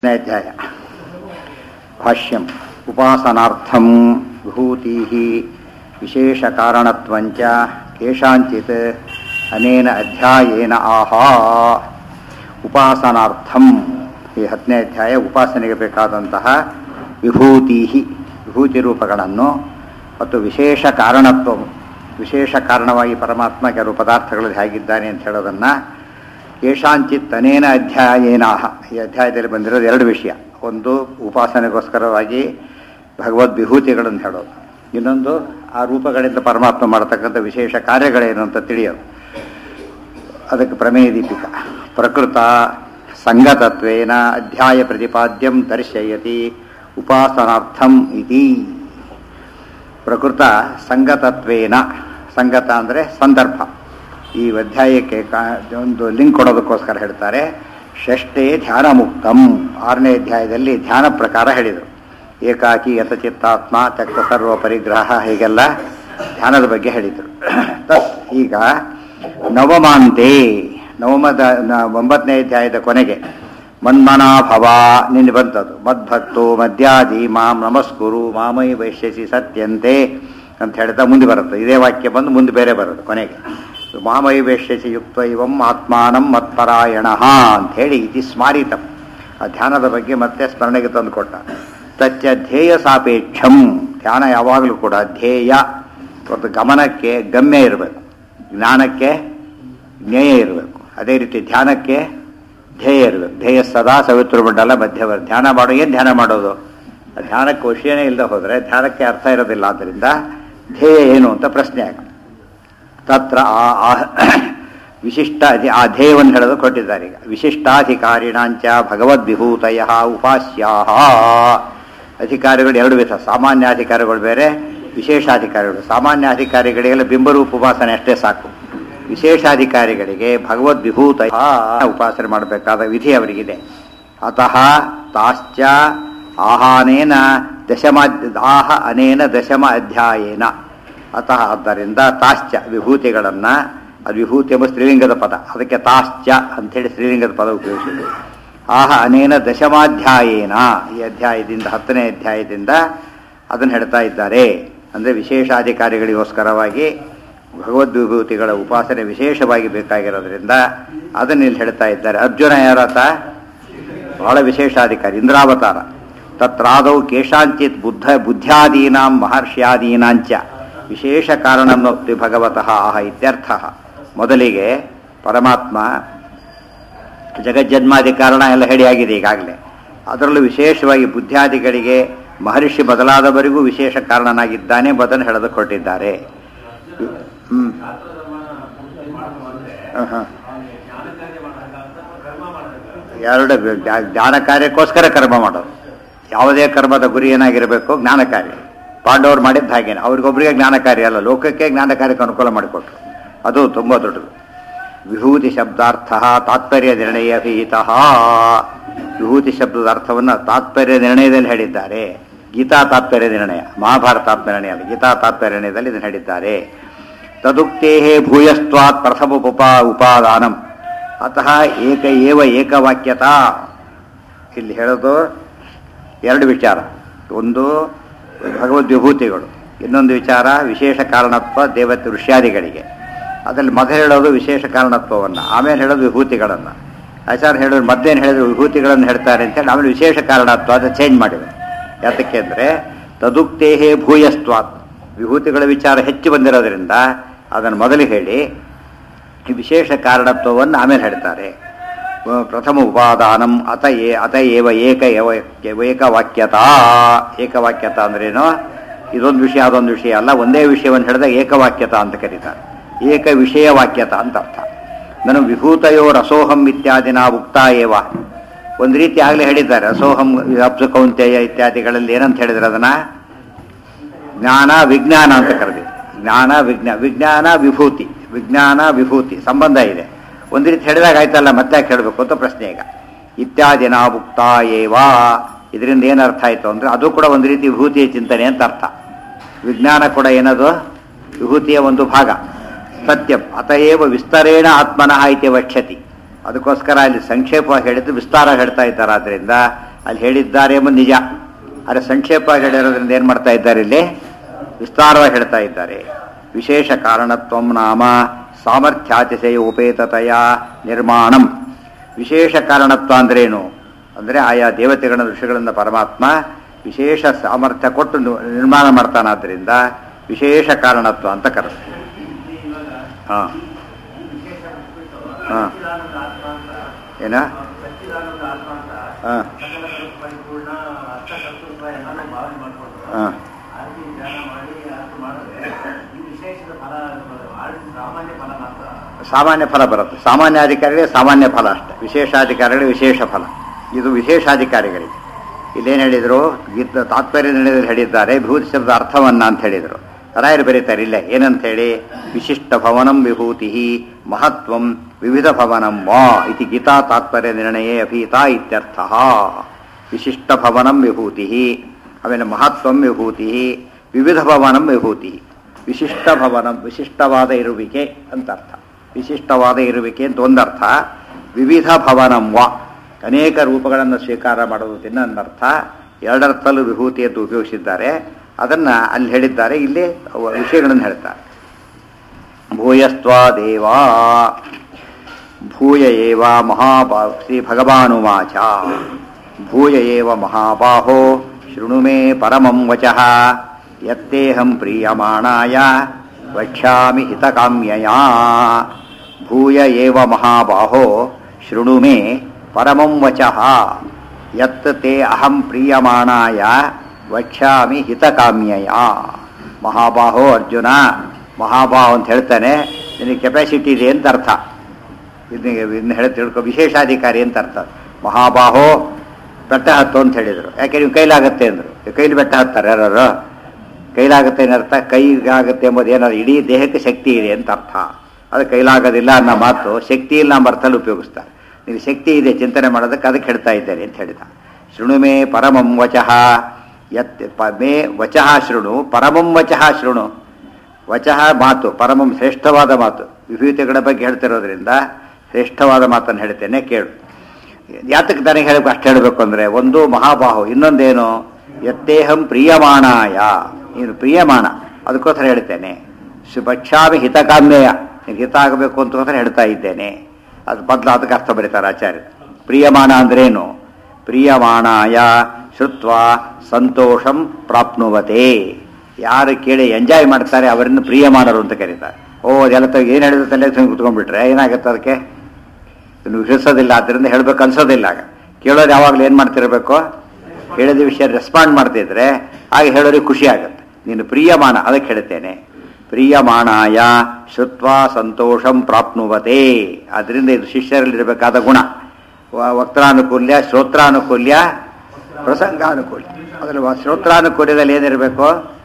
ಅಧ್ಯಾಯ ಭಾಷ್ಯಂ ಉಪಾಸನಾರ್ಥಂ ವಿಭೂತಿ ವಿಶೇಷಕಾರಣತ್ವಂಚ ಕೇಷಾಂಚಿತ್ ಅನೇನ ಅಧ್ಯಾಯೇನ ಆಹಾ ಉಪಾಸನಾರ್ಥಂ ಈ ಹತ್ತನೇ ಅಧ್ಯಾಯ ಉಪಾಸನೆಗೆ ಬೇಕಾದಂತಹ ವಿಭೂತಿ ವಿಭೂತಿ ರೂಪಗಳನ್ನು ಮತ್ತು ವಿಶೇಷ ಕಾರಣತ್ವ ವಿಶೇಷ ಕಾರಣವಾಗಿ ಪರಮಾತ್ಮ ಕೆಲವು ಪದಾರ್ಥಗಳಲ್ಲಿ ಹೇಗಿದ್ದಾನೆ ಅಂತ ಹೇಳೋದನ್ನು ಯಶಾಂಚಿತ್ ಅನೇನ ಅಧ್ಯಾಯೇನಾಹ ಈ ಅಧ್ಯಾಯದಲ್ಲಿ ಬಂದಿರೋದು ಎರಡು ವಿಷಯ ಒಂದು ಉಪಾಸನೆಗೋಸ್ಕರವಾಗಿ ಭಗವದ್ ವಿಭೂತಿಗಳನ್ನು ಹೇಳೋದು ಇನ್ನೊಂದು ಆ ರೂಪಗಳಿಂದ ಪರಮಾತ್ಮ ಮಾಡತಕ್ಕಂಥ ವಿಶೇಷ ಕಾರ್ಯಗಳೇನು ಅಂತ ತಿಳಿಯೋದು ಅದಕ್ಕೆ ಪ್ರಮೇಯ ದೀಪಿಕ ಪ್ರಕೃತ ಸಂಗತತ್ವೇನ ಅಧ್ಯಾಯ ಪ್ರತಿಪಾದ್ಯಂ ದರ್ಶಯತಿ ಉಪಾಸನಾರ್ಥಂ ಇತಿ ಪ್ರಕೃತ ಸಂಗತತ್ವೇನ ಸಂಗತ ಅಂದರೆ ಸಂದರ್ಭ ಈ ಅಧ್ಯಾಯಕ್ಕೆ ಒಂದು ಲಿಂಕ್ ಕೊಡೋದಕ್ಕೋಸ್ಕರ ಹೇಳ್ತಾರೆ ಷಷ್ಠೇ ಧ್ಯಾನ ಮುಕ್ತಂ ಆರನೇ ಅಧ್ಯಾಯದಲ್ಲಿ ಧ್ಯಾನ ಪ್ರಕಾರ ಹೇಳಿದರು ಏಕಾಕಿ ಯಥಚಿತ್ತಾತ್ಮ ಚಕ್ರ ಸರ್ವ ಪರಿಗ್ರಹ ಹೀಗೆಲ್ಲ ಧ್ಯಾನದ ಬಗ್ಗೆ ಹೇಳಿದರು ತತ್ ಈಗ ನವಮಾಂತೆ ನವಮದ ಒಂಬತ್ತನೇ ಅಧ್ಯಾಯದ ಕೊನೆಗೆ ಮನ್ಮನಾಭವ ನಿನ್ನೆ ಬಂತದ್ದು ಮದ್ಭಕ್ತೋ ಮದ್ಯಾದಿ ಮಾಂ ನಮಸ್ಕುರು ಮಾಮೈ ವೈಶ್ಯಸಿ ಸತ್ಯಂತೆ ಅಂತ ಹೇಳ್ತಾ ಮುಂದೆ ಬರುತ್ತೆ ಇದೇ ವಾಕ್ಯ ಬಂದು ಮುಂದೆ ಬೇರೆ ಬರೋದು ಕೊನೆಗೆ ಮಾಮೈ ವೇಶ್ಯಸಿ ಯುಕ್ತ ಇವಂ ಆತ್ಮಾನಂ ಮತ್ಪರಾಯಣ ಅಂತ ಹೇಳಿ ಇತಿ ಸ್ಮಾರಿತಂ ಆ ಧ್ಯಾನದ ಬಗ್ಗೆ ಮತ್ತೆ ಸ್ಮರಣೆಗೆ ತಂದು ಕೊಟ್ಟ ತಚ್ಚ ಧ್ಯೇಯ ಸಾಪೇಕ್ಷಂ ಧ್ಯಾನ ಯಾವಾಗಲೂ ಕೂಡ ಧ್ಯೇಯ ಮತ್ತು ಗಮನಕ್ಕೆ ಗಮ್ಯ ಇರಬೇಕು ಜ್ಞಾನಕ್ಕೆ ಜ್ಞೇಯ ಇರಬೇಕು ಅದೇ ರೀತಿ ಧ್ಯಾನಕ್ಕೆ ಧ್ಯೇಯ ಇರಬೇಕು ಧ್ಯೇಯ ಸದಾ ಸವಿತೃಮಂಡಲ ಮಧ್ಯವರ್ ಧ್ಯಾನ ಮಾಡೋ ಏನು ಧ್ಯಾನ ಮಾಡೋದು ಧ್ಯಾನಕ್ಕೆ ವಿಷಯನೇ ಇಲ್ಲದೆ ಹೋದರೆ ಧ್ಯಾನಕ್ಕೆ ಅರ್ಥ ಇರೋದಿಲ್ಲ ಆದ್ದರಿಂದ ಧ್ಯೇಯ ಏನು ಅಂತ ಪ್ರಶ್ನೆ ಆಗ ತತ್ರ ಆ ವಿಶಿಷ್ಟ ಆ ಧ್ಯೇಯವನ್ನು ಹೇಳೋದು ಕೊಟ್ಟಿದ್ದಾರೆ ಈಗ ವಿಶಿಷ್ಟಾಧಿಕಾರಿಣಾಂಚ ಭಗವದ್ವಿಭೂತಯ ಉಪಾಸ್ಯಾ ಅಧಿಕಾರಿಗಳು ಎರಡು ವಿಧ ಸಾಮಾನ್ಯಾಧಿಕಾರಿಗಳು ಬೇರೆ ವಿಶೇಷಾಧಿಕಾರಿಗಳು ಸಾಮಾನ್ಯಾಧಿಕಾರಿಗಳಿಗೆಲ್ಲ ಬಿಂಬರೂಪ ಉಪಾಸನೆ ಅಷ್ಟೇ ಸಾಕು ವಿಶೇಷಾಧಿಕಾರಿಗಳಿಗೆ ಭಗವದ್ವಿಭೂತ ಉಪಾಸನೆ ಮಾಡಬೇಕಾದ ವಿಧಿ ಅವರಿಗಿದೆ ಅತಃ ತಾಶ್ಚ ಆಹಾನೇನ ದಶಮ ಆಹ ಅನೇನ ದಶಮ ಅಧ್ಯಾಯೇನ ಅತಃ ಆದ್ದರಿಂದ ತಾಶ್ಚ ವಿಭೂತಿಗಳನ್ನು ಅದು ವಿಭೂತಿ ಎಂಬ ಸ್ತ್ರೀಲಿಂಗದ ಪದ ಅದಕ್ಕೆ ತಾಶ್ಚ ಅಂಥೇಳಿ ಸ್ತ್ರೀಲಿಂಗದ ಪದ ಉಪಯೋಗಿಸಿದ್ರು ಆಹ ಅನೇನ ದಶಮಾಧ್ಯಾಯೇನ ಈ ಅಧ್ಯಾಯದಿಂದ ಹತ್ತನೇ ಅಧ್ಯಾಯದಿಂದ ಅದನ್ನು ಹೇಳ್ತಾ ಇದ್ದಾರೆ ಅಂದರೆ ವಿಶೇಷಾಧಿಕಾರಿಗಳಿಗೋಸ್ಕರವಾಗಿ ಭಗವದ್ವಿಭೂತಿಗಳ ಉಪಾಸನೆ ವಿಶೇಷವಾಗಿ ಬೇಕಾಗಿರೋದ್ರಿಂದ ಅದನ್ನು ಇಲ್ಲಿ ಹೇಳ್ತಾ ಇದ್ದಾರೆ ಅರ್ಜುನ ಯಾರಾತ ಬಹಳ ವಿಶೇಷಾಧಿಕಾರಿ ಇಂದ್ರಾವತಾರ ತತ್ರಾದೌ ಕೇಶಾಂಚಿತ್ ಬುದ್ಧ ಬುದ್ಧ್ಯಾದೀನಾಂ ಮಹರ್ಷ್ಯಾದೀನಾಂಚ ವಿಶೇಷ ಕಾರಣನೋಕ್ತಿ ಭಗವತಃ ಆಹ ಇತ್ಯರ್ಥ ಮೊದಲಿಗೆ ಪರಮಾತ್ಮ ಜಗಜ್ಜನ್ಮಾದಿ ಕಾರಣ ಎಲ್ಲ ಹೇಳಿಯಾಗಿದೆ ಈಗಾಗಲೇ ಅದರಲ್ಲೂ ವಿಶೇಷವಾಗಿ ಬುದ್ಧಾದಿಗಳಿಗೆ ಮಹರ್ಷಿ ಬದಲಾದವರಿಗೂ ವಿಶೇಷ ಕಾರಣನಾಗಿದ್ದಾನೆ ಬದಲು ಹೇಳದು ಕೊಟ್ಟಿದ್ದಾರೆ ಹ್ಮ್ ಎರಡು ಜ್ಞಾನ ಕಾರ್ಯಕ್ಕೋಸ್ಕರ ಕರ್ಮ ಮಾಡೋದು ಯಾವುದೇ ಕರ್ಮದ ಗುರಿ ಏನಾಗಿರಬೇಕು ಜ್ಞಾನ ಕಾರ್ಯ ಪಾಂಡವರು ಮಾಡಿದ್ದು ಹಾಗೇನೆ ಅವ್ರಿಗೊಬ್ಬರಿಗೆ ಜ್ಞಾನ ಕಾರ್ಯ ಅಲ್ಲ ಲೋಕಕ್ಕೆ ಜ್ಞಾನ ಕಾರ್ಯಕ್ಕೆ ಅನುಕೂಲ ಮಾಡಿಕೊಟ್ರು ಅದು ತುಂಬ ದೊಡ್ಡದು ವಿಭೂತಿ ಶಬ್ದಾರ್ಥ ತಾತ್ಪರ್ಯ ನಿರ್ಣಯ ವಿಹಿತ ವಿಭೂತಿ ಶಬ್ದದ ಅರ್ಥವನ್ನು ತಾತ್ಪರ್ಯ ನಿರ್ಣಯದಲ್ಲಿ ಹೇಳಿದ್ದಾರೆ ಗೀತಾ ತಾತ್ಪರ್ಯ ನಿರ್ಣಯ ಮಹಾಭಾರತ ತಾತ್ಪರ್ಯ ನಿರ್ಣಯ ಅಲ್ಲ ಗೀತಾ ತಾತ್ಪರ್ಯ ನಿರ್ಣಯದಲ್ಲಿ ಇದನ್ನು ಹೇಳಿದ್ದಾರೆ ತದುಕ್ತೇ ಭೂಯಸ್ತ್ವಾತ್ ಪ್ರಥಮ ಉಪ ಉಪಾದಾನಂ ಅತಃ ಏಕ ಏವ ಏಕವಾಕ್ಯತಾ ಇಲ್ಲಿ ಹೇಳೋದು ಎರಡು ವಿಚಾರ ಒಂದು ಭಗವದ್ವಿಭೂತಿಗಳು ಇನ್ನೊಂದು ವಿಚಾರ ವಿಶೇಷ ಕಾರಣತ್ವ ದೇವತೆ ಋಷ್ಯಾದಿಗಳಿಗೆ ಅದರಲ್ಲಿ ಮೊದಲು ಹೇಳೋದು ವಿಶೇಷ ಕಾರಣತ್ವವನ್ನು ಆಮೇಲೆ ಹೇಳೋದು ವಿಭೂತಿಗಳನ್ನು ಆಚಾರ್ಯ ಹೇಳೋದು ಮದ್ದೇನು ಹೇಳಿದ್ರು ವಿಭೂತಿಗಳನ್ನು ಹೇಳ್ತಾರೆ ಅಂತೇಳಿ ಆಮೇಲೆ ವಿಶೇಷ ಕಾರಣತ್ವ ಅದು ಚೇಂಜ್ ಮಾಡಿವೆ ಯಾತಕ್ಕೆ ಅಂದರೆ ತದುಕ್ತೇಹೇ ಭೂಯಸ್ತ್ವಾತ್ ವಿಭೂತಿಗಳ ವಿಚಾರ ಹೆಚ್ಚು ಬಂದಿರೋದ್ರಿಂದ ಅದನ್ನು ಮೊದಲು ಹೇಳಿ ವಿಶೇಷ ಕಾರಣತ್ವವನ್ನು ಆಮೇಲೆ ಹೇಳ್ತಾರೆ ಪ್ರಥಮ ಉಪಾದಾನಂ ಅತ ಏ ಅತ ಏವ ಏಕ ಏಕವಾಕ್ಯತಾ ಏಕವಾಕ್ಯತಾ ಅಂದ್ರೇನು ಇದೊಂದು ವಿಷಯ ಅದೊಂದು ವಿಷಯ ಅಲ್ಲ ಒಂದೇ ವಿಷಯವನ್ನು ಹೇಳಿದಾಗ ಏಕವಾಕ್ಯತಾ ಅಂತ ಕರೀತಾರೆ ಏಕ ವಿಷಯ ವಾಕ್ಯತ ಅಂತ ಅರ್ಥ ನಾನು ವಿಭೂತಯೋ ರಸೋಹಂ ಇತ್ಯಾದಿನ ಉಕ್ತ ಏವ ಒಂದು ರೀತಿ ಆಗಲೇ ಹೇಳಿದ್ದಾರೆ ರಸೋಹಂ ಅಬ್ಸು ಕೌಂತೆಯ ಇತ್ಯಾದಿಗಳಲ್ಲಿ ಏನಂತ ಹೇಳಿದ್ರೆ ಅದನ್ನ ಜ್ಞಾನ ವಿಜ್ಞಾನ ಅಂತ ಕರೆದಿದೆ ಜ್ಞಾನ ವಿಜ್ಞಾನ ವಿಜ್ಞಾನ ವಿಭೂತಿ ವಿಜ್ಞಾನ ವಿಭೂತಿ ಸಂಬಂಧ ಇದೆ ಒಂದು ರೀತಿ ಹೇಳಿದಾಗ ಆಯ್ತಲ್ಲ ಮತ್ತೆ ಯಾಕೆ ಹೇಳಬೇಕು ಅಂತ ಪ್ರಶ್ನೆ ಈಗ ಇತ್ಯಾದಿನ ಉಕ್ತ ಏವಾ ಇದರಿಂದ ಏನು ಅರ್ಥ ಆಯಿತು ಅಂದರೆ ಅದು ಕೂಡ ಒಂದು ರೀತಿ ವಿಭೂತಿಯ ಚಿಂತನೆ ಅಂತ ಅರ್ಥ ವಿಜ್ಞಾನ ಕೂಡ ಏನದು ವಿಭೂತಿಯ ಒಂದು ಭಾಗ ಸತ್ಯಂ ಅತಏವ ವಿಸ್ತರೇಣ ಆತ್ಮನಃ ಇತಿ ವಕ್ಷತಿ ಅದಕ್ಕೋಸ್ಕರ ಅಲ್ಲಿ ಸಂಕ್ಷೇಪವಾಗಿ ಹೇಳಿದ್ದು ವಿಸ್ತಾರ ಹೇಳ್ತಾ ಇದ್ದಾರೆ ಆದ್ದರಿಂದ ಅಲ್ಲಿ ಹೇಳಿದ್ದಾರೆ ಎಂಬುದು ನಿಜ ಆದರೆ ಸಂಕ್ಷೇಪವಾಗಿ ಹೇಳಿರೋದ್ರಿಂದ ಏನು ಮಾಡ್ತಾ ಇದ್ದಾರೆ ಇಲ್ಲಿ ವಿಸ್ತಾರವಾಗಿ ಹೇಳ್ತಾ ಇದ್ದಾರೆ ವಿಶೇಷ ಕಾರಣತ್ವಂ ನಾಮ ಸಾಮರ್ಥ್ಯಾತಿಶಯ ಉಪೇತತೆಯ ನಿರ್ಮಾಣಂ ವಿಶೇಷ ಕಾರಣತ್ವ ಅಂದ್ರೇನು ಅಂದರೆ ಆಯಾ ದೇವತೆಗಳ ಋಷಿಗಳಿಂದ ಪರಮಾತ್ಮ ವಿಶೇಷ ಸಾಮರ್ಥ್ಯ ಕೊಟ್ಟು ನು- ನಿರ್ಮಾಣ ಮಾಡ್ತಾನಾದ್ರಿಂದ ವಿಶೇಷ ಕಾರಣತ್ವ ಅಂತ ಕರೆಸ್ತಾರೆ ಹಾಂ ಹಾಂ ಏನ ಹಾಂ ಹಾಂ ಸಾಮಾನ್ಯ ಫಲ ಬರುತ್ತೆ ಸಾಮಾನ್ಯಾಧಿಕಾರಿಗಳಿಗೆ ಸಾಮಾನ್ಯ ಫಲ ಅಷ್ಟೇ ವಿಶೇಷಾಧಿಕಾರಿಗಳಿಗೆ ವಿಶೇಷ ಫಲ ಇದು ವಿಶೇಷಾಧಿಕಾರಿಗಳಿಗೆ ಇಲ್ಲೇನು ಹೇಳಿದರು ಗೀತ ತಾತ್ಪರ್ಯ ನಿರ್ಣಯದಲ್ಲಿ ಹೇಳಿದ್ದಾರೆ ವಿಭೂತಿ ಶಬ್ದ ಅರ್ಥವನ್ನ ಅಂತ ಹೇಳಿದರು ರಾಯರು ಬರೀತಾರೆ ಇಲ್ಲೇ ಏನಂತ ಹೇಳಿ ವಿಶಿಷ್ಟ ಭವನಂ ವಿಭೂತಿ ಮಹತ್ವಂ ವಿವಿಧ ಭವನಂ ವಾ ಇತಿ ಗೀತಾ ತಾತ್ಪರ್ಯ ನಿರ್ಣಯೇ ಅಭೀತ ಇತ್ಯರ್ಥ ವಿಶಿಷ್ಟ ಭವನಂ ವಿಭೂತಿ ಆಮೇಲೆ ಮಹತ್ವಂ ವಿಭೂತಿ ವಿವಿಧ ಭವನಂ ವಿಭೂತಿ ವಿಶಿಷ್ಟ ಭವನಂ ವಿಶಿಷ್ಟವಾದ ಇರುವಿಕೆ ಅಂತ ಅರ್ಥ ವಿಶಿಷ್ಟವಾದ ಇರುವಿಕೆ ಅಂತ ಒಂದರ್ಥ ವಿವಿಧ ಭವನಂ ವಾ ಅನೇಕ ರೂಪಗಳನ್ನು ಸ್ವೀಕಾರ ಮಾಡೋದು ಇನ್ನೊಂದರ್ಥ ಎರಡರ್ಥಲ್ಲೂ ವಿಭೂತಿ ಎಂದು ಉಪಯೋಗಿಸಿದ್ದಾರೆ ಅದನ್ನ ಅಲ್ಲಿ ಹೇಳಿದ್ದಾರೆ ಇಲ್ಲಿ ಅವ ವಿಷಯಗಳನ್ನು ಹೇಳ್ತಾರೆ ಭೂಯಸ್ತ್ವಾ ದೇವಾ ಭೂಯ ಏವ ಮಹಾಬಾ ಶ್ರೀ ಭಗವಾನುವಾಚ ಭೂಯ ಏವ ಮಹಾಬಾಹೋ ಶೃಣು ಮೇ ಪರಮಂ ವಚಃ ಯತ್ತೇಹಂ ಪ್ರೀಯಮಾಣಾಯ ವಕ್ಷ್ಯಾಮಿ ಹಿತಕಾಮ್ಯಯಾ ಭೂಯ ಏವ ಮಹಾಬಾಹೋ ಶೃಣು ಮೇ ಪರಮಂ ವಚಃ ಯತ್ ತೇ ಅಹಂ ಪ್ರೀಯಮಾಣಾಯ ವಕ್ಷ್ಯಾಮಿ ಹಿತಕಾಮ್ಯಯ ಮಹಾಬಾಹೋ ಅರ್ಜುನ ಮಹಾಬಾಹೋ ಅಂತ ಹೇಳ್ತಾನೆ ನಿನಗೆ ಕೆಪಾಸಿಟಿ ಇದೆ ಅಂತ ಅರ್ಥ ಇದನ್ನ ಇದನ್ನ ಹೇಳಿ ತಿಳ್ಕೊ ವಿಶೇಷಾಧಿಕಾರಿ ಅಂತ ಅರ್ಥ ಮಹಾಬಾಹೋ ಬೆಟ್ಟ ಹತ್ತು ಅಂತ ಹೇಳಿದರು ಯಾಕೆ ನೀವು ಕೈಲಾಗತ್ತೆ ಅಂದರು ಕೈಲಿ ಬೆಟ್ಟ ಹತ್ತಾರೆ ಯಾರು ಕೈಲಾಗುತ್ತೆ ಏನರ್ಥ ಕೈಗಾಗುತ್ತೆ ಎಂಬುದು ಏನಾದ್ರು ಇಡೀ ದೇಹಕ್ಕೆ ಶಕ್ತಿ ಇದೆ ಅಂತ ಅರ್ಥ ಅದು ಕೈಲಾಗೋದಿಲ್ಲ ಅನ್ನೋ ಮಾತು ಶಕ್ತಿ ಇಲ್ಲ ನಮ್ಮ ಅರ್ಥದಲ್ಲಿ ಉಪಯೋಗಿಸ್ತಾರೆ ನೀವು ಶಕ್ತಿ ಇದೆ ಚಿಂತನೆ ಮಾಡೋದಕ್ಕೆ ಅದಕ್ಕೆ ಹೇಳ್ತಾ ಇದ್ದೇನೆ ಅಂತ ಹೇಳಿದ ಶೃಣು ಮೇ ಪರಮಂ ವಚಃ ಯತ್ ಪ- ಮೇ ವಚಃ ಶೃಣು ಪರಮಂ ವಚಃ ಶೃಣು ವಚಃ ಮಾತು ಪರಮಂ ಶ್ರೇಷ್ಠವಾದ ಮಾತು ವಿಭೂತಿಗಳ ಬಗ್ಗೆ ಹೇಳ್ತಿರೋದ್ರಿಂದ ಶ್ರೇಷ್ಠವಾದ ಮಾತನ್ನು ಹೇಳ್ತೇನೆ ಕೇಳು ಯಾತಕ್ಕೆ ನನಗೆ ಹೇಳಬೇಕು ಅಷ್ಟು ಹೇಳಬೇಕು ಅಂದರೆ ಒಂದು ಮಹಾಬಾಹು ಇನ್ನೊಂದೇನು ಯತ್ತೇಹಂ ಪ್ರಿಯಮಾಣಾಯ ನೀನು ಪ್ರಿಯಮಾಣ ಅದಕ್ಕೋಸ್ಕರ ಹೇಳ್ತೇನೆ ಸುಭಕ್ಷಾಮಿ ಹಿತಕಾಮ್ಯಯ ನೀನು ಹಿತ ಆಗಬೇಕು ಅಂತಕೋಸ್ಕರ ಹೇಳ್ತಾ ಇದ್ದೇನೆ ಅದು ಬದಲು ಅದಕ್ಕೆ ಅರ್ಥ ಬರೀತಾರೆ ಆಚಾರ್ಯ ಪ್ರಿಯಮಾಣ ಅಂದ್ರೇನು ಪ್ರಿಯಮಾಣಾಯ ಶ್ರುತ್ವ ಸಂತೋಷಂ ಪ್ರಾಪ್ನುವತೆ ಯಾರು ಕೇಳಿ ಎಂಜಾಯ್ ಮಾಡ್ತಾರೆ ಅವರನ್ನು ಪ್ರಿಯಮಾಣರು ಅಂತ ಕರೀತಾರೆ ಓ ಅದೆಲ್ಲ ಏನು ಹೇಳಿದ್ರು ತಲೆ ಕುತ್ಕೊಂಡ್ಬಿಟ್ರೆ ಏನಾಗುತ್ತೆ ಅದಕ್ಕೆ ಇನ್ನು ವಿಶ್ವಸೋದಿಲ್ಲ ಆದ್ದರಿಂದ ಹೇಳ್ಬೇಕು ಅನ್ಸೋದಿಲ್ಲ ಆಗ ಕೇಳೋರು ಯಾವಾಗಲೂ ಏನು ಮಾಡ್ತಿರ್ಬೇಕು ಹೇಳಿದ ವಿಷಯ ರೆಸ್ಪಾಂಡ್ ಮಾಡ್ತಿದ್ರೆ ಆಗ ಹೇಳೋರಿಗೆ ಖುಷಿ ಆಗುತ್ತೆ ನೀನು ಪ್ರಿಯಮಾನ ಅದಕ್ಕೆ ಹೇಳ್ತೇನೆ ಪ್ರಿಯಮಾಣಾಯ ಶುತ್ವ ಸಂತೋಷಂ ಪ್ರಾಪ್ನುವತೆ ಅದರಿಂದ ಇದು ಶಿಷ್ಯರಲ್ಲಿರಬೇಕಾದ ಗುಣ ವ- ವಕ್ತಾನುಕೂಲ್ಯ ಶ್ರೋತ್ರಾನುಕೂಲ್ಯ ಪ್ರಸಂಗಾನುಕೂಲ್ಯ ಅದರಲ್ಲಿ ವ- ಶ್ರೋತ್ರಾನುಕೂಲ್ಯದಲ್ಲಿ ಏನಿರಬೇಕು